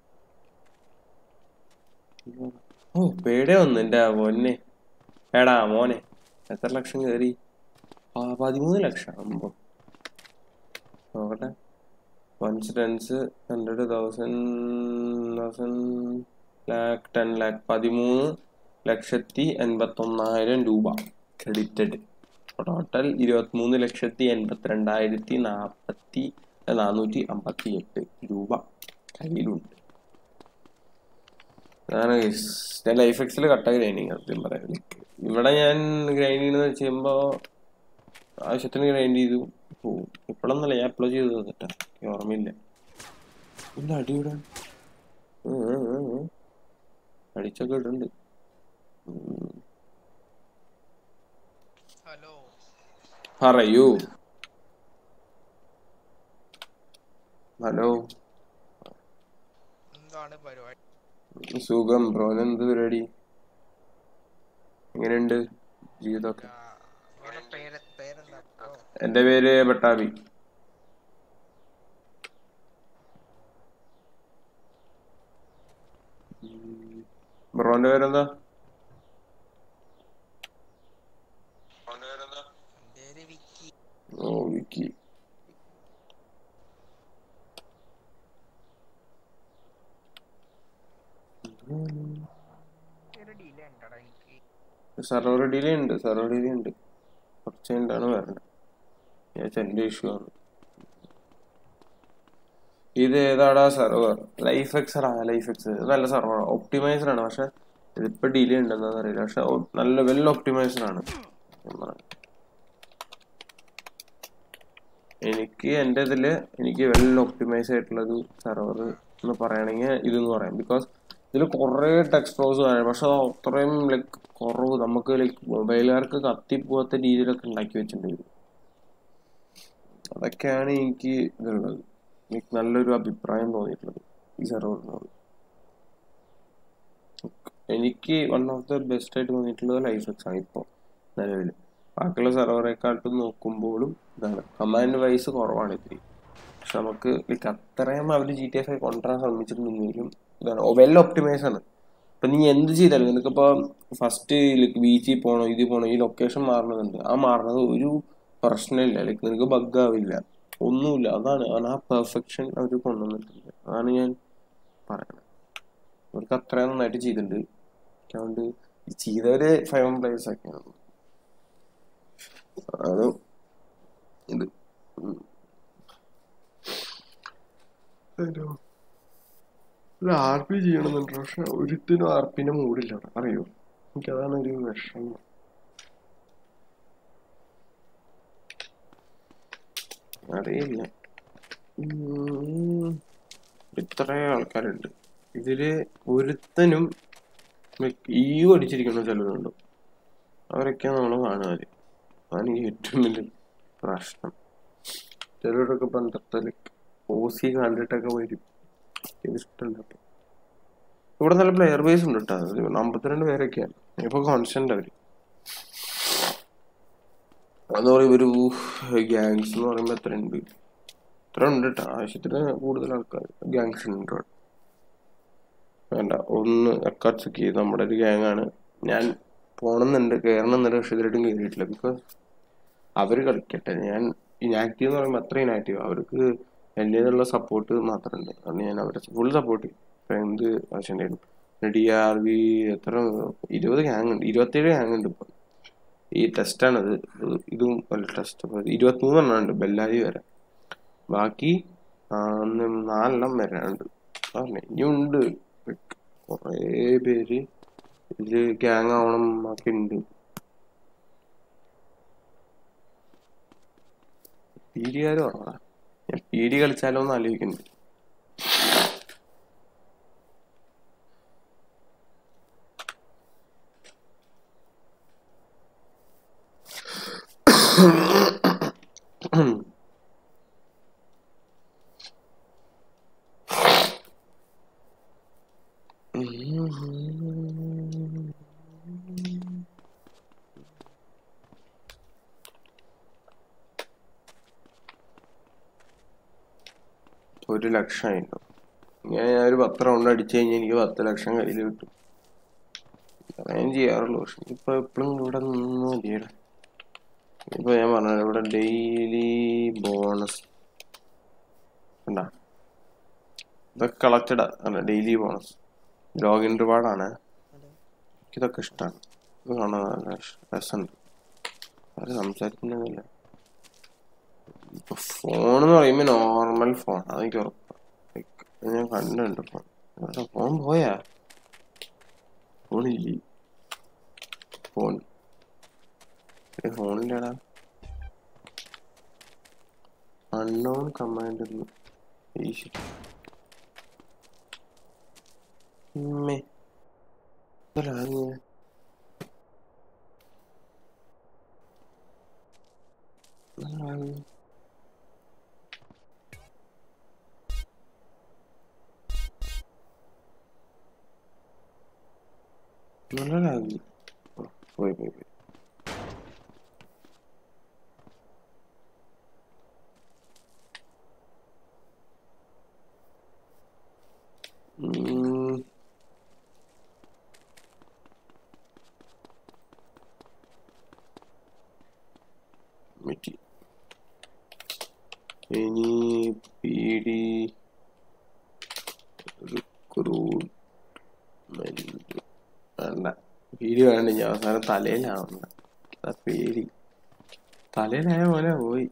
ഓ പേടെ വന്നു എൻ്റെ മോനെ എടാ മോനെ എത്ര ലക്ഷം കയറി ആ പതിമൂന്ന് ലക്ഷം അമ്പോ നോക്കട്ടെ ones tens hundred thousand thousand lakh ten lakh പതിമൂന്ന് ലക്ഷത്തി എൺപത്തൊന്നായിരം രൂപ ക്രെഡിറ്റഡ് ടോട്ടൽ ഇരുപത്തിമൂന്ന് ലക്ഷത്തി എൺപത്തിരണ്ടായിരത്തി നാൽപ്പത്തി നാനൂറ്റി അമ്പത്തി എട്ട് രൂപ കയ്യിലുണ്ട് അതാണ് guys. ഞാൻ ലൈഫ് എക്സിൽ കട്ട ഗ്രൈൻഡിങ് സത്യം പറയാം ഇവിടെ ഞാൻ ഗ്രൈൻഡ് ചെയ്യുന്നത് വെച്ച് കഴിയുമ്പോ ആവശ്യത്തിന് ഗ്രൈൻഡ് ചെയ്തു പോവും ഇപ്പോഴൊന്നല്ല ഞാൻ എപ്പോഴും ചെയ്തു തന്നിട്ടാ എനിക്ക് ഓർമ്മയില്ല ഇല്ല അടിയുടെ അടിച്ചൊക്കെ ഇടുന്നുണ്ട് ഉം. ഹലോ പറയൂ ഹലോ എന്താണ് പരിപാടി സുഖം ബ്രോ എന്ത് പരിപാടി എങ്ങനെയുണ്ട് ജീവിതമൊക്കെ ആ, നിങ്ങളുടെ പേര് പേരെന്താ ബ്രോ എന്റെ പേര് ബട്ടാബി ബ്രോന്റെ പേരെന്താ പേര് വിക്കി ഓ വിക്കി ഒരു ഡിലേ ഉണ്ടടാ എനിക്ക് സെർവർ ഡിലേ ഉണ്ട് സെർവർ ഡിലേ ഉണ്ട് കുറച്ച് കഴിഞ്ഞിട്ടാണ് വരണത് ഞാൻ എന്റെ ഇഷ്യൂ ആണ് ഇത് ഏതാടാ സെർവർ ലൈഫ് എക്സർ ആ ലൈഫ് എക്സ് നല്ല സെർവർ ഒപ്റ്റിമൈസർ ആണ് പക്ഷെ ഇതിപ്പോ ഡിലേ ഉണ്ടെന്നു അറിയില്ല പക്ഷെ ഒ- നല്ല വെൽ ഒപ്റ്റിമൈസർ ആണ് ഞാൻ പറയാം. എനിക്ക് എൻ്റെ ഇതില് എനിക്ക് വെൽ ഒപ്റ്റിമൈസ് ആയിട്ടുള്ളൊരു സെർവർ എന്ന് പറയുകയാണെങ്കിൽ ഇതെന്ന് പറയാം ബിക്കോസ് ഇതിൽ കുറേ ടെക്സ്റ്റ് ഫ്ലോസ് കാണാം പക്ഷെ അത് അത്രയും ലൈക്ക് കുറവ് നമുക്ക് ലൈക്ക് മൊബൈലുകാർക്ക് കത്തിപ്പോവാത്ത രീതിയിലൊക്കെ ഉണ്ടാക്കി വെച്ചിട്ടുണ്ട് ഇത്. അതൊക്കെയാണ് എനിക്ക് ഇതുള്ളത് എനിക്ക് നല്ലൊരു അഭിപ്രായം തോന്നിയിട്ടുള്ളത് ഈ സെർവറിനോട് എനിക്ക് വൺ ഓഫ് ദ ബെസ്റ്റ് ആയിട്ട് തോന്നിയിട്ടുള്ളത് ലൈഫ് എക്സ് ആണ് ഇപ്പോൾ നിലവിൽ ബാക്കിയുള്ള സെർവറേക്കാട്ടും നോക്കുമ്പോഴും ഇതാണ് കമാൻഡ് വൈസ് കുറവാണ് ഇത്തിരി പക്ഷെ നമുക്ക് ലൈക്ക് അത്രയും അവർ ജി ടി എഫ് ഐ കൊണ്ടുവരാൻ ശ്രമിച്ചിട്ടുണ്ടെങ്കിലും ഇതാണ് വെൽ ഒപ്റ്റിമൈസ് ആണ് ഇപ്പൊ നീ എന്ത് ചെയ്താലും നിനക്കിപ്പോ ഫസ്റ്റ് ലൈക്ക് ബീച്ചിൽ പോകണോ ഇത് പോകണോ ഈ ലൊക്കേഷൻ മാറണമെന്നുണ്ട് ആ മാറുന്നത് ഒരു പ്രശ്നമില്ല ലൈക്ക് നിനക്ക് ബഗ് ആവില്ല ഒന്നുമില്ല അതാണ് അതാണ് ആ പെർഫെക്ഷൻ അവർ കൊണ്ടുവന്നിട്ടുണ്ട് അതാണ് ഞാൻ പറയണത് അവർക്ക് അത്രയും നന്നായിട്ട് ചെയ്തിട്ടുണ്ട് അതുകൊണ്ട് ഈ ചെയ്തവര് ഫൈവ് പ്ലേയേഴ്സ് ഒക്കെയാണ് അതാണ് ഇത് ഉം. ഒരു ആർ പി ചെയ്യണമെന്നുണ്ട് പക്ഷെ ഒരുത്തിനും ആർ പിന്നെ മൂടില്ല അവിടെ. അറിയോ എനിക്കതാണ് ഒരു വിഷമം അറിയില്ല ഉം. ഇത്രയും ആൾക്കാരുണ്ട് ഇതില് ഒരുത്തനും ഈഗോ അടിച്ചിരിക്കുന്ന ചിലരുണ്ട് അവരൊക്കെയാണ് നമ്മൾ കാണുക അതാണ് ഈ ഏറ്റവും വലിയ പ്രശ്നം ചിലരൊക്കെ പണ്ടത്തെ ലൈക്ക് ഓസി കണ്ടിട്ടൊക്കെ വരും ഇത് ഇഷ്ടമല്ല അപ്പൊ. ഇവിടെ നല്ല പ്ലെയർ ബേസ് ഉണ്ട് കേട്ടോ ഒരു അമ്പത്തിരണ്ട് പേരൊക്കെയാണ് ഇപ്പൊ കോൺസ്റ്റന്റ് അവര് എന്ന് പറയുമ്പോ ഒരു ഗ്യാങ്സ് എന്ന് പറയുമ്പോ എത്ര ഉണ്ട് ഇത്ര ഉണ്ട് കേട്ടോ ആവശ്യത്തിന് കൂടുതൽ ആൾക്കാർ ഗ്യാങ്സ് ഉണ്ട് ഇവിടെ വേണ്ട ഒന്ന് അക്കാത്സുക്കി നമ്മുടെ ഒരു ഗ്യാങ് ആണ് ഞാൻ പോണമെന്നുണ്ട് കയറണമെന്നുണ്ട് പക്ഷെ ഇതിലായിട്ടും കയറിയിട്ടില്ല ബിക്കോസ് അവര് കളിക്കട്ടെ ഞാൻ ഇനാക്റ്റീവ് എന്ന് പറയുമ്പോൾ അത്ര ഇനാക്റ്റീവ് അവർക്ക് എൻ്റെ നിന്നുള്ള സപ്പോർട്ട് മാത്രമുണ്ട് അതുകൊണ്ട് ഞാൻ അവരെ ഫുൾ സപ്പോർട്ട് ചെയ്യും ഇപ്പൊ എന്ത് ആവശ്യമുണ്ടായിരുന്നു ഡി ആർ വി എത്ര ഇരുപത് ഗ്യാങ് ഉണ്ട് ഇരുപത്തേഴ് ഗ്യാങ് ഉണ്ട് ഇപ്പം ഈ ടെസ്റ്റാണത് ഇതും അല്ല ടെസ്റ്റ് ഇരുപത്തിമൂന്നെണ്ണം ഉണ്ട് ബെല്ലാരി വരെ ബാക്കി ആ, ഒന്ന് നാലെണ്ണം വരാനുണ്ട് പറഞ്ഞേ ഇനിയുണ്ട് കുറേ പേര് ഇതില് ഗ്യാങ് ആവണം ഒക്കെ ഉണ്ട് പി ഡി ആര് പറഞ്ഞ ഞാൻ പി ഡി കളിച്ചാലോ എന്ന് ആലോചിക്കുന്നു ഒരു ലക്ഷമായിട്ടോ ഇങ്ങനെ ഞാൻ ഒരു പത്ത് റൗണ്ട് അടിച്ചു കഴിഞ്ഞാൽ എനിക്ക് പത്ത് ലക്ഷം കയ്യിൽ കിട്ടും ഞാൻ ചെയ്യാറുള്ളൂ പക്ഷെ ഇപ്പൊ എപ്പോഴും ഇവിടെ നിന്ന് മതിയല്ലോ ഇപ്പൊ ഞാൻ പറഞ്ഞത് ഇവിടെ ഡെയിലി ബോണസ് ഉണ്ടാ ഇതൊക്കെ കളക്റ്റഡ് അല്ല ഡെയിലി ബോണസ് ലോഗിൻ റിവാർഡാണ് ഇതൊക്കെ ഇഷ്ടമാണ് ഇത് കാണാൻ നല്ല രസമുണ്ട് അത് സംസാരിക്കുന്നില്ല ഇപ്പൊ ഫോൺ എന്ന് പറയുമ്പോ നോർമൽ ഫോൺ അതെനിക്ക് ഉറപ്പാണ് Like, ഞാൻ കണ്ടിട്ടുണ്ട് ഫോൺ ഫോൺ പോയാ ഫോണില്ലേ ഫോൺ ഏ, ഫോണില്ലടാ അൺനോൺ കമാൻഡ് ഈശ്വര ഉമ്മേ ഇതല്ലാതെ ഇതല്ലാതെ നല്ലതായി പോയി പോയി പോയി ഉം. മിറ്റി ഇനി പി ഡി റിക്രൂട്ട്മെന്റ് വേണ്ട പേടി വേണ്ട ഞാൻ അവസാനം തലയിലാവുന്ന അതാ പേടി തലയിലായ പോലെ പോയി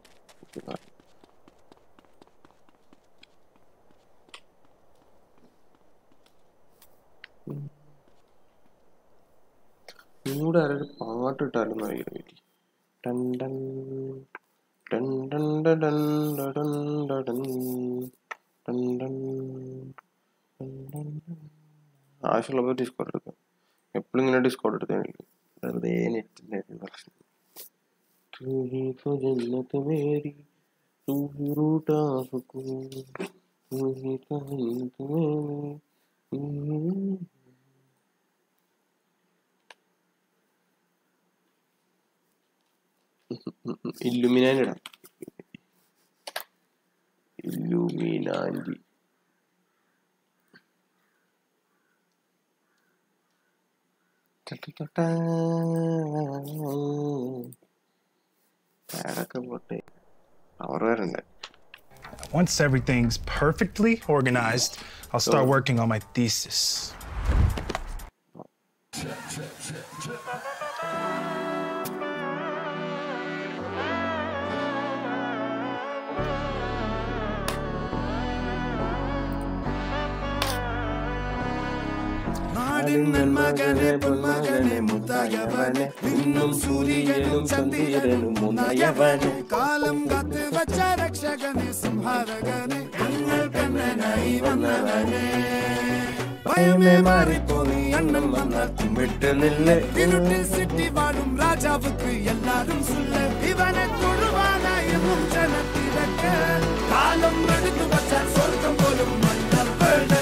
നിന്നൂടെ ആരൊരു പാട്ട് ഇട്ടായിരുന്നു ഭയങ്കര പറ്റി ടൺ ടൺ ടൺ ടൺ ടൺ ടൺ ടൺ ടൺ ടൺ ടൺ ടൺ ടൺ ടൺ. ആവശ്യമുള്ളപ്പോൾ ഡിസ്കൗണ്ട് എടുക്കാം എപ്പോഴും ഇങ്ങനെ ഡിസ്കൗണ്ട് എടുക്കാൻ കഴിയും വെറുതെ നെറ്റിൻ്റെ പ്രശ്നം तू ही तो जन्नत मेरी तू ही रूठा सुकून तू ही तो जन्नत मेरी हम्म। ഇല്ലുമിനാൻഡി ഇടാം ഇല്ലുമിനാൻഡി പാടൊക്കെ പോട്ടെ അവർ വരണ്ടേ Once everything's perfectly organized, I'll start So- working on my thesis. നാടിൻ മകനെ പൊന്മകനെ മുത്തായവനെ നിന്നും സൂര്യനും ചന്ദ്രനും മുന്നായവനെ കാലം കാത്ത് വച്ച രക്ഷകനെ സംഹാരകനെ ഞങ്ങൾ കണ്ണനായി വന്നവനെ ഭയമേ മാറിപ്പോയി അണ്ണം വന്നാൽ കുമ്പിട്ട് നില്ല് ഇരുട്ടിൽ സിറ്റി വാഴും രാജാവുക്ക് എല്ലാരും സുല്ല ഇവനെ തൊഴുവാനായി ജനത്തിരക്ക് കാലം എടുത്തു വച്ചാൽ സ്വർഗം പോലും മണ്ണപ്പേട്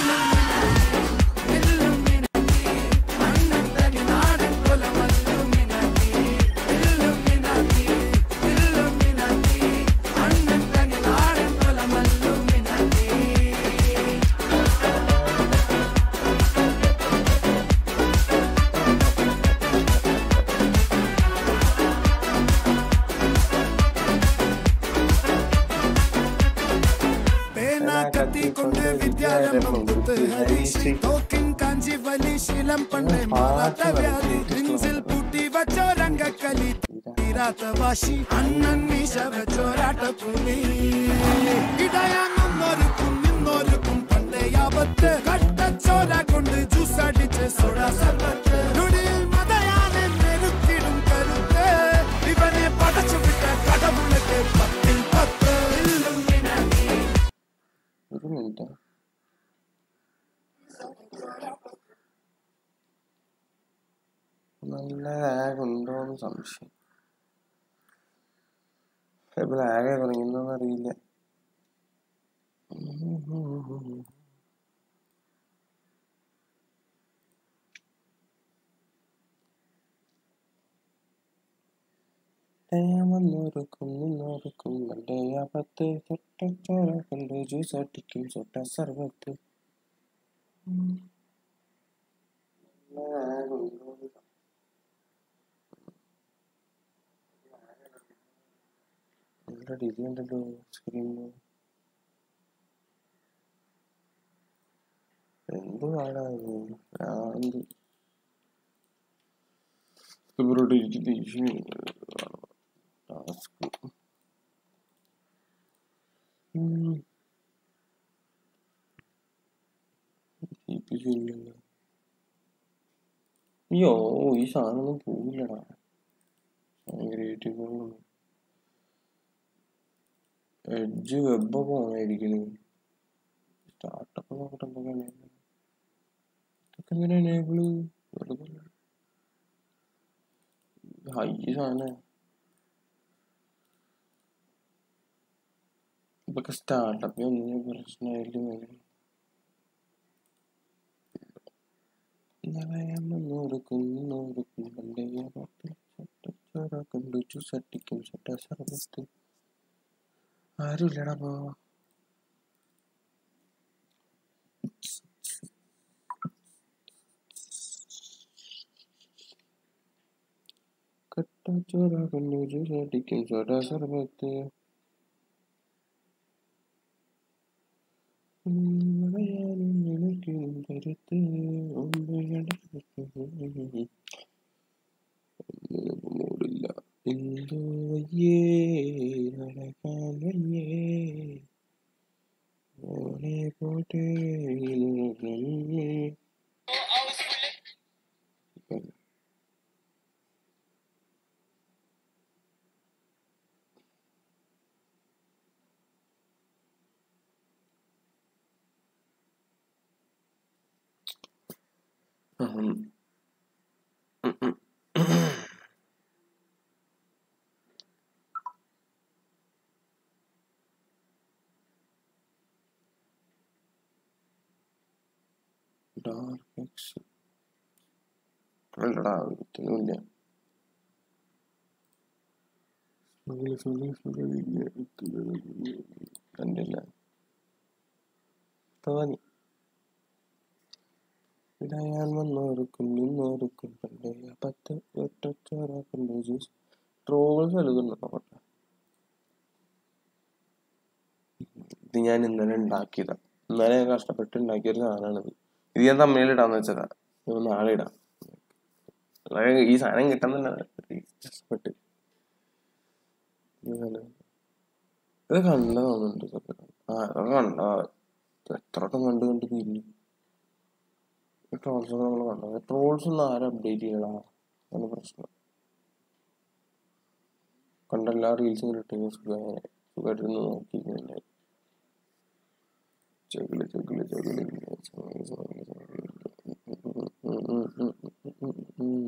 പേന കത്തിക്കൊണ്ട് വിദ്യാരംഭം കുത്ത് ഹരീഷ് തോക്കിൻ കാഞ്ചി വലി ശീലം പണ്ട് മാറാത്ത വ്യാധി നെഞ്ചിൽ പൂട്ടി വച്ചോ രംഗക്കലി തീരാത്ത വാശി അണ്ണൻ മീശ വെച്ചോരാട്ട പുലി ഇടയാങ്ങുന്നൊരുക്കും നിന്നൊരുക്കും പണ്ടേ ആപത്ത് കട്ടച്ചോര കൊണ്ട് ജ്യൂസ് അടിച്ച് സോഡ സർബത്ത് നൊടിയിൽ മതയാനെ നെരുക്കിടും കരുത്ത് ഇവനെ പടച്ചു വിട്ട കടവുളക്ക് പത്തിൽ പത്ത് ഇല്ലുമിനാറ്റി ഒരു മിനിറ്റ് നല്ല ലാഗ് ഉണ്ടോന്ന് സംശയം ഇപ്പൊ ലാഗ് തുടങ്ങിയെന്നൊന്നും അറിയില്ല വന്നോർക്കും നിന്നോർക്കും നല്ല ആപത്ത് തൊട്ടച്ചോര കൊണ്ട് ജ്യൂസ് അടിക്കും സൊട്ട സർവത്ത് lag ഉണ്ടോന്ന് സംശയം. നല്ല ഡിലേ ഉണ്ടല്ലോ സ്ക്രീനിന് എന്ത് പാടാണ് ഭ്രാന്ത് ഇവരോട് എനിക്ക് ദേഷ്യം ടാസ്ക് ശരിയല്ലോ അയ്യോ ഈ സാധനമൊന്നും പോവില്ലടാ ക്രിയേറ്റീവ് എഡ്ജ് വെബൊക്കെ ഓണായിരിക്കണ് സ്റ്റാർട്ടപ്പ് നോക്കട്ടെ എന്തൊക്കെയാണ് ഇതൊക്കെ എങ്ങനെ എനേബിള് വെറുതെ ഹൈ സാധനം ഇതൊക്കെ സ്റ്റാർട്ടപ്പ് ഒന്നിനും പ്രശ്നമായില്ല നോർക്കും നോർക്കും പണ്ടേ കണ്ടു ചുസട്ടിക്കും ചട്ട സർവത്ത് ആരുമില്ലടാ പോ കട്ടച്ചോറ കണ്ടു ചുസട്ടിക്കും ചട്ട സർവത്ത് മലയാളം നിനക്കും കരുത്ത് മൂടില്ല എന്തോ വയ്യേ നടക്കാൻ വയ്യേ ഓനെ പോട്ടെ ഡാർക്ക് എക്സ് അല്ലടാ ഒരിക്കലുമില്ല കണ്ടില്ല തോന്നി ഇടയാൻ വന്നോർക്കും നിന്നോർക്കും പണ്ടേ പത്ത് ഒറ്റച്ചോറാക്കും ജ്യൂസ് ട്രോൾസ് നൽകുന്നുണ്ടോ പട്ടെ ഇത് ഞാൻ ഇന്നലെ ഉണ്ടാക്കിയതാ ഇന്നലെ ഞാൻ കഷ്ടപ്പെട്ട് ഉണ്ടാക്കിയ ഒരു സാധനമാണിത് ഇത് ഞാൻ തമ്മിലിടാന്ന് വെച്ചതാ ഇത് നാളെ ഇടാം അതായത് ഈ സാധനം കിട്ടാൻ തന്നെ കഷ്ടപ്പെട്ട് ഇങ്ങനെ. ഇത് കണ്ട തോന്നുന്നുണ്ട് ഇതൊക്കെ. ആ ഇതൊക്കെ കണ്ട എത്ര വട്ടം കണ്ട് കണ്ട് തിരിഞ്ഞു ട്രോൾസ് നമ്മൾ കണ്ടത് ട്രോൾസ് ഒന്നും ആരും അപ്ഡേറ്റ് ചെയ്യണ അതാണ് പ്രശ്നം കണ്ട എല്ലാ റീൽസും കിട്ടുന്ന സുഖമായി സുഖമായിട്ടിരുന്ന് നോക്കിക്കുന്നുണ്ട് ചെകിളി ചെകിളി ചെകിളി ചെകിളി ചെകിളി ചെകിളി ഉം ഉം ഉം ഉം ഉം ഉം.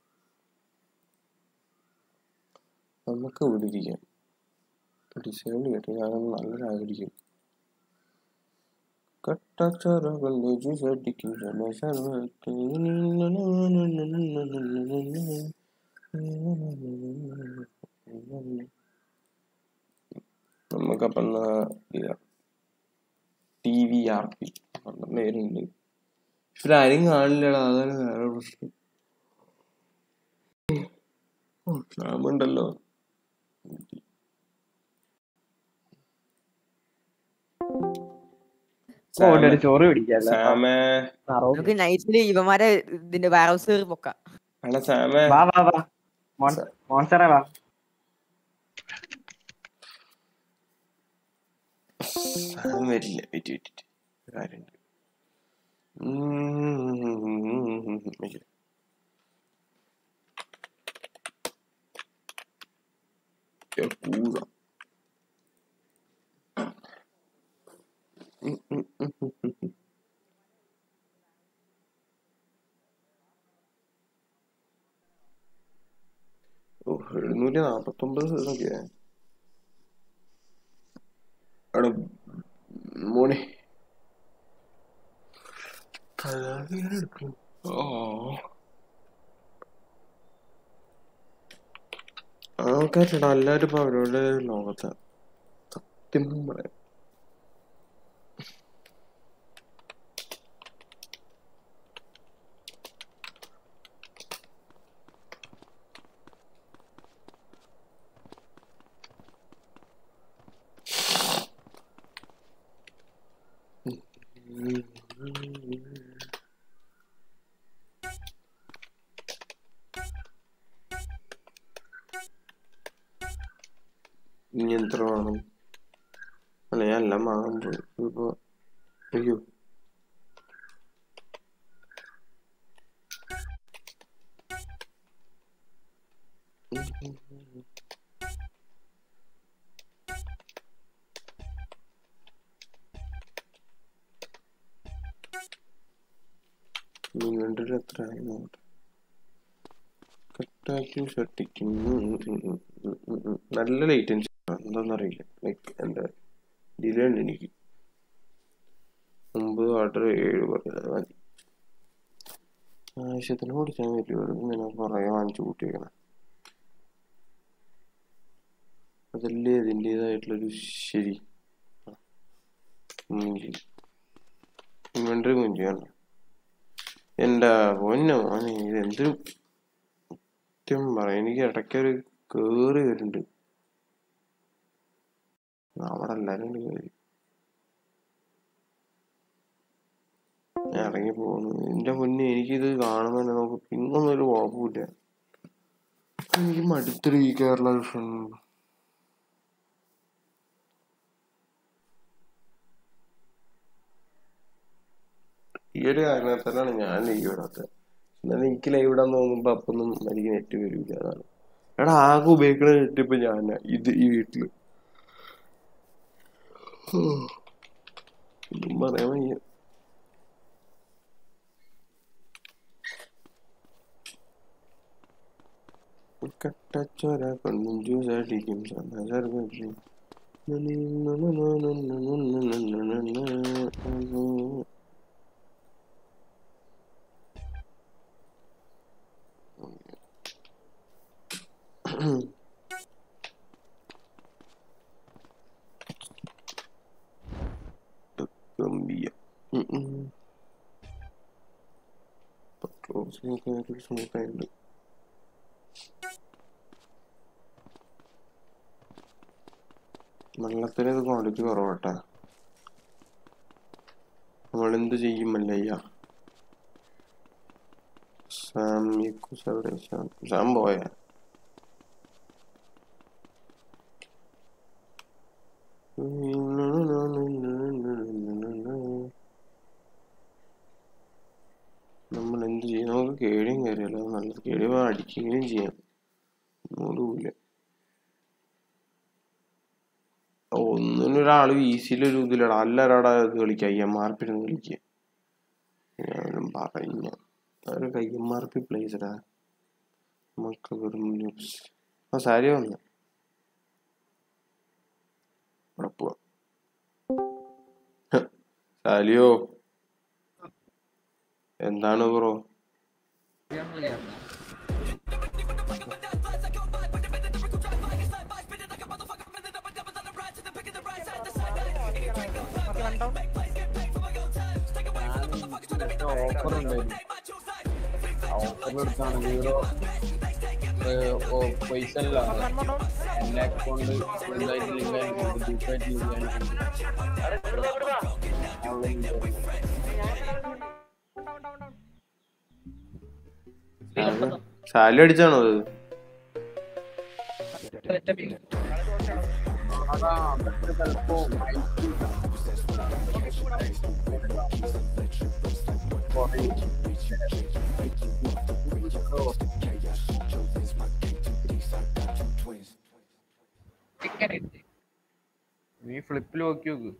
നമുക്ക് ഇവിടെ ഇരിക്കാം ഡിസൈൻ കേട്ടോ ഞാനൊന്ന് നല്ല ആയിരിക്കും കട്ടച്ചറകൾ രുചിച്ചടിക്കും സമസർവത്ത് നമുക്കപ്പം എന്നാ ഇതാ ടി വി ആർ പി പേരുണ്ട് ഇവരാരും കാണില്ലടാ അതാണ് വേറെ പ്രശ്നം ഓ ക്ഷാമുണ്ടല്ലോ ഓ ഒരു ചോറ് പിടിക്കല്ലേ സാമേ നമുക്ക് നൈറ്റില് ഇവന്മാരെ ഇതിന്റെ വാറൗസ് കയറി പൊക്കാം എടാ സാമേ വാ വാ വാ മോൺ- മോൺസ്റ്ററെ വാ സാം വരില്ല വെയിറ്റ് വെയിറ്റ് കാര്യമുണ്ട് ഉം. അയ്യോ. യഹൂദ. ഉം, ഉം, ഉം, ഉം, ഉം, ഉം. ഓ എഴുന്നൂറ്റി നാപ്പത്തൊമ്പത് ഇതൊക്കെ അവിടെ മോനെ തലവേദന എടുക്കും ഓ ആൾക്കാരുണ്ട് എല്ലാവരും ഇപ്പൊ അവരുടെ ലോകത്ത് സത്യം പറയാം ഇനി എത്ര വേണം അല്ല ഞാൻ എല്ലാം വാങ്ങാൻ പോയി ഇപ്പൊ അയ്യോ ഇൻവെന്ററി എത്ര ആയി നോക്കട്ടെ കട്ടാക്കി ഷട്ടിക്കുന്നു നല്ല ലേറ്റൻസി എന്താണെന്നറിയില്ല ലൈക്ക് എൻ്റെ ഡിലേ ഉണ്ട് എനിക്ക് ഒമ്പത് ഓർഡർ ഏഴ് പറഞ്ഞത് മതി ആവശ്യത്തിന് കൊടുക്കാൻ പറ്റുമോ ഇങ്ങനെ കുറേ വാങ്ങിച്ചു കൂട്ടിയേക്കണം അതല്ലേ അതിൻ്റെതായിട്ടുള്ളൊരു ശരി മൂഞ്ചി ഇൻവെന്ററി മൂഞ്ചിയാണ് എൻ്റെ പൊന്നോ മോനെ ഇതെന്തൊരു സത്യം പറയാം എനിക്ക് ഇടയ്ക്കൊരു കേറി വരുന്നുണ്ട് അവിടെ എല്ലാരും ഉണ്ട് കേറി ഞാൻ ഇറങ്ങി പോകുന്നു എന്റെ പൊന്നെ എനിക്കിത് കാണുമ്പോ തന്നെ നമുക്ക് പിന്നൊന്നും ഒരു കുഴപ്പമില്ല എനിക്ക് മടുത്തൊരു ഈ കേരള വിഷൻ ഈ ഒരു കാരണത്താലാണ് ഞാൻ ലൈവ് ഇടാത്തത് എന്നാലും എനിക്ക് ലൈവ് ഇടാൻ തോന്നുമ്പോ അപ്പൊന്നും എനിക്ക് നെറ്റ് വരില്ല അതാണ് എടാ ആകെ ഉപയോഗിക്കണ നെറ്റ് ഇപ്പൊ ഞാനാ ഇത് ഈ വീട്ടില് ഒന്നും പറയാൻ വയ്യ കട്ടച്ചോര കൊണ്ടും ജ്യൂസ് അടിക്കും സർവ്വം ഗംഭീര ക്ലോസിനൊക്കെ സ്മൂത്ത് ആയിട്ടുണ്ട് വെള്ളത്തിന് ഇത് ക്വാണ്ടിറ്റി കുറവട്ടാ നമ്മളെന്ത് ചെയ്യും മല്ലയ്യ സാം യക്കുസ് എവിടെ സാം സാം പോയ നമ്മൾ എന്ത് ചെയ്യും നമുക്ക് കേടിയും കാര്യമല്ല നല്ല കേടി അടിക്കുകയും ചെയ്യാം ഒന്നുമില്ല ഒന്നിനൊരാള് വീശിയിലൊരു ഇതിലടാ എല്ലാവരോടാ ഇത് കളിക്കുക ഐ എം ആർ പി കളിക്കുക ഞാനും പറഞ്ഞ ഒരു ഐ എം ആർ പി പ്ലേസടാ നമുക്ക് വെറും ന്യൂസ് ആ സാരി വന്നു ഇവിടെ പോവാ സാലിയോ എന്താണ് ബ്രോ ഓഫർ ഉണ്ടായിരുന്നു ഓഫറിൽ എടുത്താണ് ഹീറോ പൈസ അല്ല എന്റെ അക്കൗണ്ട് എന്തായിട്ട് ലിങ്ക് ആയിട്ടുണ്ട് ഡീപ്പായിട്ട് ലിങ്ക് ആയിട്ടുണ്ട് സാലി അടിച്ചാണോ അത് അതാ അതൊക്കെ ചിലപ്പോ നീ ഫ്ലിപ്പിൽ നോക്കി നോക്ക്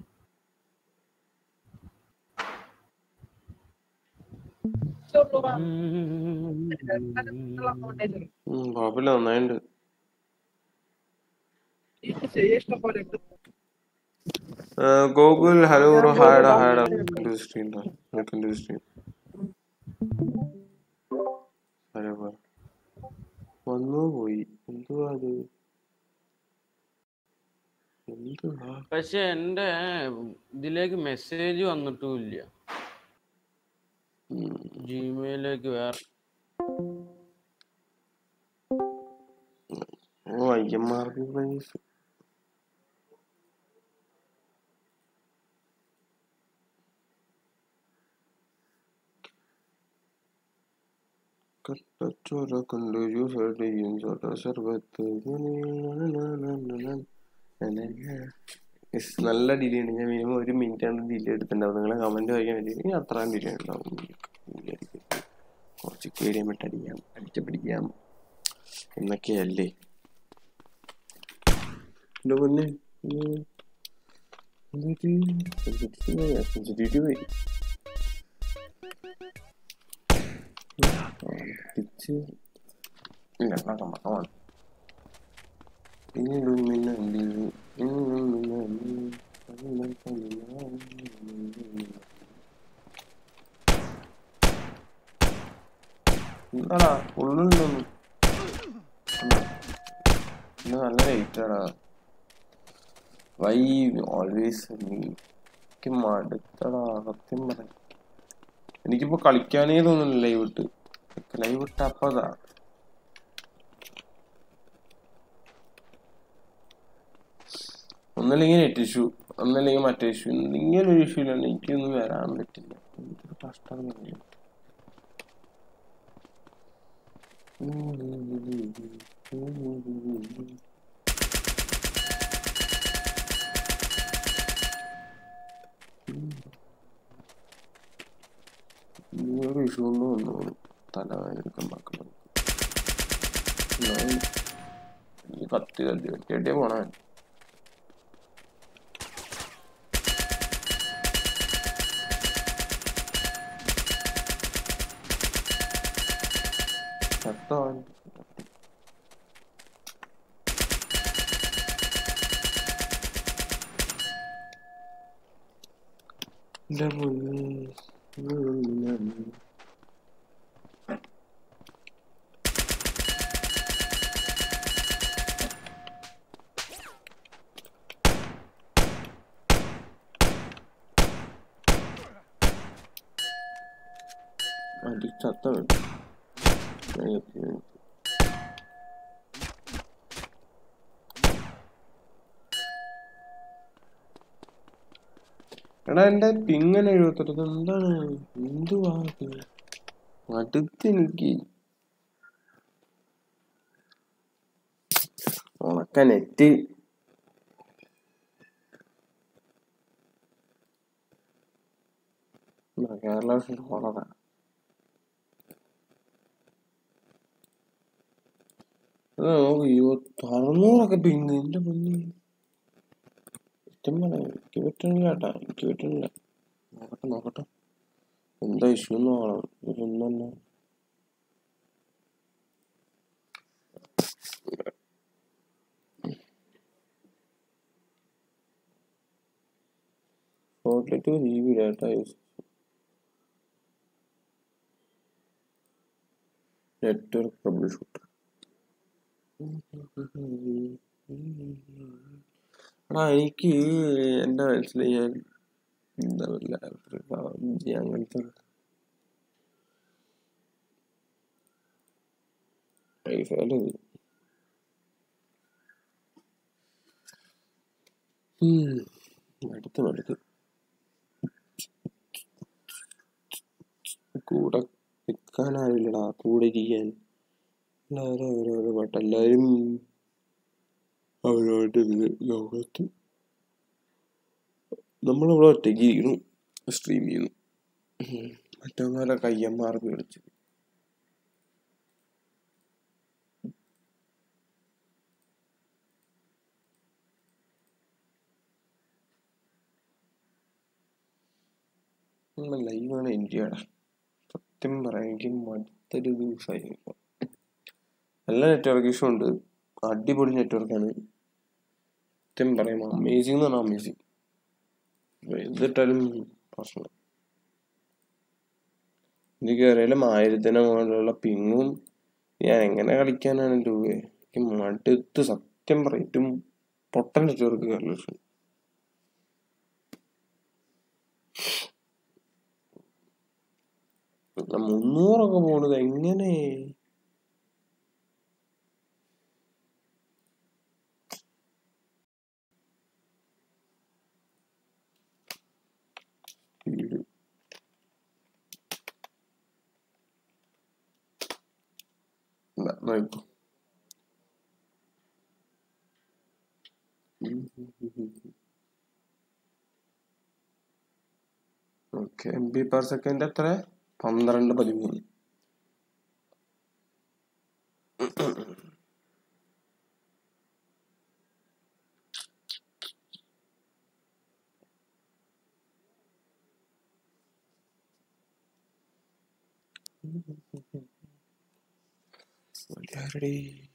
ഉം, കുഴപ്പമില്ല നന്നായിട്ടുണ്ട് ഗോകുൽ ഹലോ ബ്രോ ഹായടാ ഹായടാ സ്ട്രീം നിനക്ക് സ്ട്രീം ഹലോ ബ്രോ വന്നു പോയി എന്തുവാ അത് എന്തുവാ പക്ഷെ എന്റെ ഇതിലേക്ക് മെസ്സേജ് വന്നിട്ടുമില്ല ഉം. ജിമെയിലേക്ക് വേറെ ഓ I M R P price കട്ടച്ചോര കൊണ്ട് ജ്യൂസ് അടിയും സോഡ സർബത്ത് Yes, നല്ല ഡിലേ ഉണ്ട് ഞാൻ മിനിമം ഒരു മിനിറ്റ് ആണ് ഡിലേ എടുത്തിട്ടുണ്ടാവും നിങ്ങളെ കമന്റ് വായിക്കാൻ വേണ്ടി ഇനി അത്രയും ഡിലേ ഉണ്ടാവും കുറച്ച് കേടിയാൻ വിട്ട് അടിക്കാം അടിച്ച പിടിക്കാം എന്നൊക്കെയല്ലേ എന്റെ പൊന്നെ സെൻസിറ്റിവിറ്റി പോയി തിരിച്ച് ഇല്ല ഉണ്ടാക്കാൻ പറ്റമാണ് ഇല്ലുമിനന്തി ഇല്ലുമിനന്തി എന്താടാ ഉള്ളിലൊന്നും ഇന്ന് നല്ല ലൈറ്റാടാ വൈ ഓൾവേസ് എനിക്ക് മടുത്തടാ സത്യം പറയാം എനിക്കിപ്പോ കളിക്കാനേ തോന്നുന്നില്ല ലൈവ് ഇട്ട് ലൈവ് ഇട്ട് അപ്പൊ അതാ ഒന്നല്ലെങ്കിൽ നെറ്റ് ഇഷ്യൂ ഒന്നല്ലെങ്കിൽ മറ്റേ ഇഷ്യൂ ഇങ്ങനെ ഒരു ഇഷ്യൂ ഇല്ലാണ്ട് എനിക്കൊന്നും വരാൻ പറ്റില്ല എന്തൊരു കഷ്ടം ഒരു ഇഷ്യൂ കൊണ്ട് വന്നു തലവേദനയൊക്കെ മക്കളും ഈ കത്തി തല്ലി വെട്ടിയ പോണേ ചത്തവൻ എന്റെ പൊന്നേ. അടി ചത്തവൻ അയ്യോ. എടാ എന്റെ പിങ്ങനെ എഴുപത്തെട്ട് എന്താണ് എന്തുവാ ഇത്? മടുത്ത് എനിക്ക് ഉണക്ക നെറ്റ് കേരള വളരെ അറുന്നൂറൊക്കെ പിങ് എന്റെ മുന്നിൽ സത്യം പറയാം എനിക്ക് പറ്റണില്ല കേട്ടാ എനിക്ക് പറ്റണില്ല നോക്കട്ടെ നോക്കട്ടെ എന്താ ഇഷ്യൂ എന്ന് നോക്കണം ഇതൊന്നും തന്നെ ഫോർട്ടിലേക്ക് G B data use network troubleshooter എടാ എനിക്ക് എൻ്റെ മനസ്സിൽ ഞാൻ എന്താ പറയുക പബ്ജി അങ്ങനത്തെ ഐഫോണിൽ മടുത്ത് മടുത്ത് കൂടെ നിൽക്കാനാവില്ലടാ കൂടെ ഇരിക്കാൻ എല്ലാവരും ഓരോരോ പാട്ട് എല്ലാവരും അവരവരുടെ ഇത് ലോകത്ത് നമ്മളിവിടെ ഒറ്റയ്ക്ക് ഇരിക്കുന്നു സ്ട്രീം ചെയ്യുന്നു മറ്റവന്മാരെ കയ്യന്മാർ പേടിച്ച് ലൈവാണ് ഇന്ത്യയുടെ സത്യം പറയാം എനിക്ക് മടുത്തൊരു ദിവസമായി ഇപ്പൊ. നല്ല നെറ്റ്വർക്ക് ഇഷ്യൂ ഉണ്ട് അടിപൊളി നെറ്റ്വർക്കാണ് സത്യം പറയാം അമേസിംഗ് എന്ന് പറഞ്ഞാൽ അമേസിംഗ് എന്തിട്ടാലും പ്രശ്നം ഇത് കയറിയാലും ആയിരത്തിന് മുകളിലുള്ള പിങ്ങും ഞാൻ എങ്ങനെ കളിക്കാനാണ് എൻ്റെ ഊഹ എനിക്ക് മടുത്ത് സത്യം പറയും ഏറ്റവും പൊട്ടൻ നെറ്റ്വർക്ക് കേരള മുന്നൂറൊക്കെ പോണത് എങ്ങനെ സ്പീഡ് നോക്കൂ okay M B per second എത്ര പന്ത്രണ്ട് പതിമൂന്ന് മലയാളി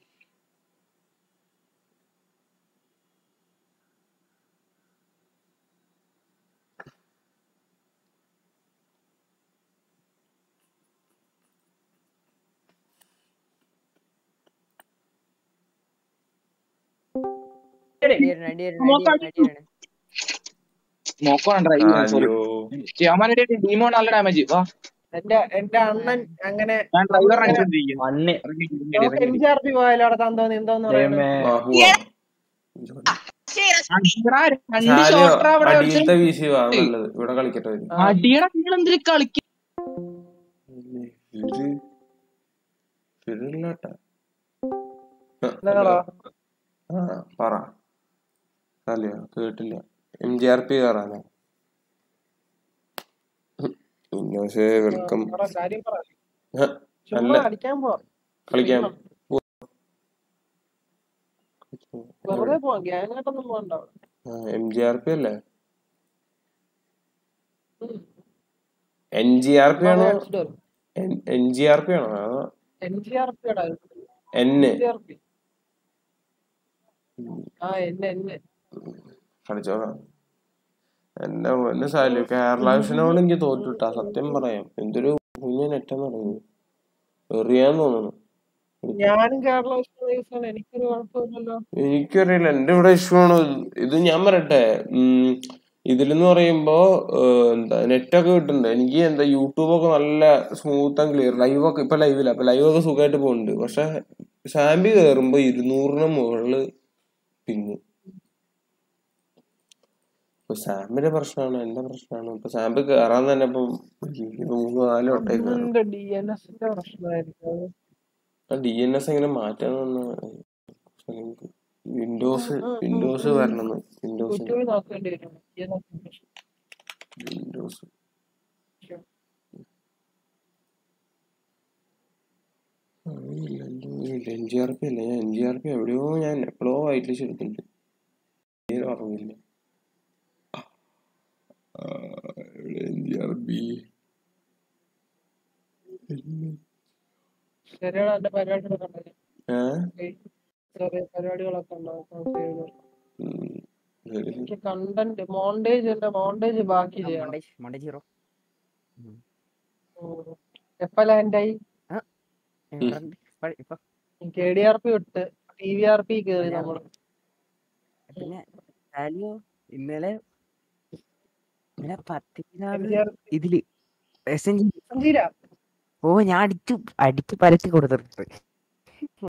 അടിയരണം, അടിയരണം, അടിയരണം, അടിയരണം. നോക്കണം ഡ്രൈവ് സോറി അയ്യോ ചെയ്യാമാരുടെ ഡീമോ നല്ല ഡാമേജ് വാ എന്റെ എന്റെ അണ്ണൻ അങ്ങനെ ഞാൻ ഡ്രൈവർ അങ്ങനെ അടിച്ചോണ്ടിരിക്കുന്നു മണ്ണ് നമുക്ക് എം ജി ആർ പി പോയാലോ അവിടെ തന്തോന്ന് എന്തോന്ന് പറയുന്നത് ദൈവമേ. മാഹുവ രണ്ട് ഷാലിയോ ഷോട്ടർ അവിടെ അടിയത്തെ വീശി വാ നല്ലത് ഇവിടെ കളിക്കട്ടെ അവര്. അടിയണ നിങ്ങൾ എന്തിനു കളിക്കും ഇവര് ഇവരില്ലാട്ടാ എന്താടാ? ആ പറ ഷാലിയോ കേട്ടില്ല എം ജി ആർ പി കയറാനോ ഇന്നോഷേ വെൽക്കം എടാ, കാര്യം പറ ഹ, ചുമ്മാ അല്ല അടിക്കാൻ പോ കളിക്കാം വെറുതെ പോവാം ഗ്യാങ്ങായിട്ടൊന്നും പോകണ്ട അവിടെ എം ജി ആർ പി അല്ലേ എൻ ജി ആർ പി ആണോ എൻ ജി ആർ പി ആണോ അതോ എൻ ജി ആർ പി ടാ N N G R P ആ എന്നെ എന്നെ കളിച്ചോളാം എന്നെ എന്നെ സാലു കേരള വിഷനോട് എനിക്ക് തോറ്റിട്ടാ സത്യം പറയാം എന്തൊരു കുഞ്ഞ നെറ്റെന്ന് പറയുന്നത് എറിയാൻ തോന്നുന്നു ഞാനും കേരള ദിവസമാണ് എനിക്കൊരു കുഴപ്പമില്ലല്ലോ എനിക്കറിയില്ല എന്റെ ഇവിടെ ഇഷ്യൂ ആണ് ഇത്. ഇത് ഞാൻ പറയട്ടെ ഉം, ഇതിലെന്ന് പറയുമ്പോ ഏഹ്, എന്താ നെറ്റൊക്കെ കിട്ടുന്നുണ്ട് എനിക്ക് എന്താ യൂട്യൂബൊക്കെ നല്ല സ്മൂത്ത് ആൻഡ് ക്ലിയർ ലൈവൊക്കെ ഇപ്പൊ ലൈവില്ല അപ്പൊ ലൈവൊക്കെ സുഖമായിട്ട് പോകുന്നുണ്ട് പക്ഷെ സാമ്പി കയറുമ്പോ ഇരുന്നൂറിന് മുകളില് പിങ് ഇപ്പൊ സാമ്പിന്റെ പ്രശ്നമാണ് എന്റെ പ്രശ്നമാണ് ഇപ്പൊ സാമ്പ് കയറാൻ തന്നെ ഇപ്പൊ ഇപ്പൊ മൂന്ന് നാല് വട്ടേക്ക് കയറും എന്റെ ഡി എൻ എസിന്റെ പ്രശ്നമായിരിക്കും അത്. ഡി എൻ എസ് എങ്ങനെ മാറ്റാന്ന് വിൻഡോസ് വിൻഡോസ് വരണം വിൻഡോസ് യൂട്യൂബിൽ നോക്കേണ്ടി വരും DNS ന്റെ പ്രശ്നം. Windows N G R P അല്ല ഞാൻ എൻ ജി ആർ പി എവിടെയോ ഞാൻ എപ്പോഴോ വൈറ്റ് ലിസ്റ്റ് എടുത്തിട്ടുണ്ട് പേര് ഓർമ്മയില്ല എൻ ജി ആർ പി ശരിയാണ് എന്റെ പരിപാടികളൊക്കെ ഉണ്ടായി ഏഹ് ചെറിയ പരിപാടികളൊക്കെ ഉണ്ടാവും നമുക്ക് ചെയ്ത് ഉം. ശരി. എനിക്ക് കണ്ടന്റ് മോണ്ടേജ് എന്റെ മോണ്ടേജ് ബാക്കി ചെയ്യണം മണ്ടേ മണ്ടേ ജീറോ എപ്പ ലാൻഡായി ഇപ്പൊ കെ ഡി ആർ പി വിട്ട് ടി വി ആർ പി കേറി നമ്മള് പിന്നെ സാലിയോ ഇന്നലെ ഇന്നലെ പത്തിനാല് MGR ഇതില് എസ് എൻ ജി സഞ്ജീര ഓ ഞാൻ അടിച്ചു അടിച്ചു പരത്തി കൊടുത്തിട്ട്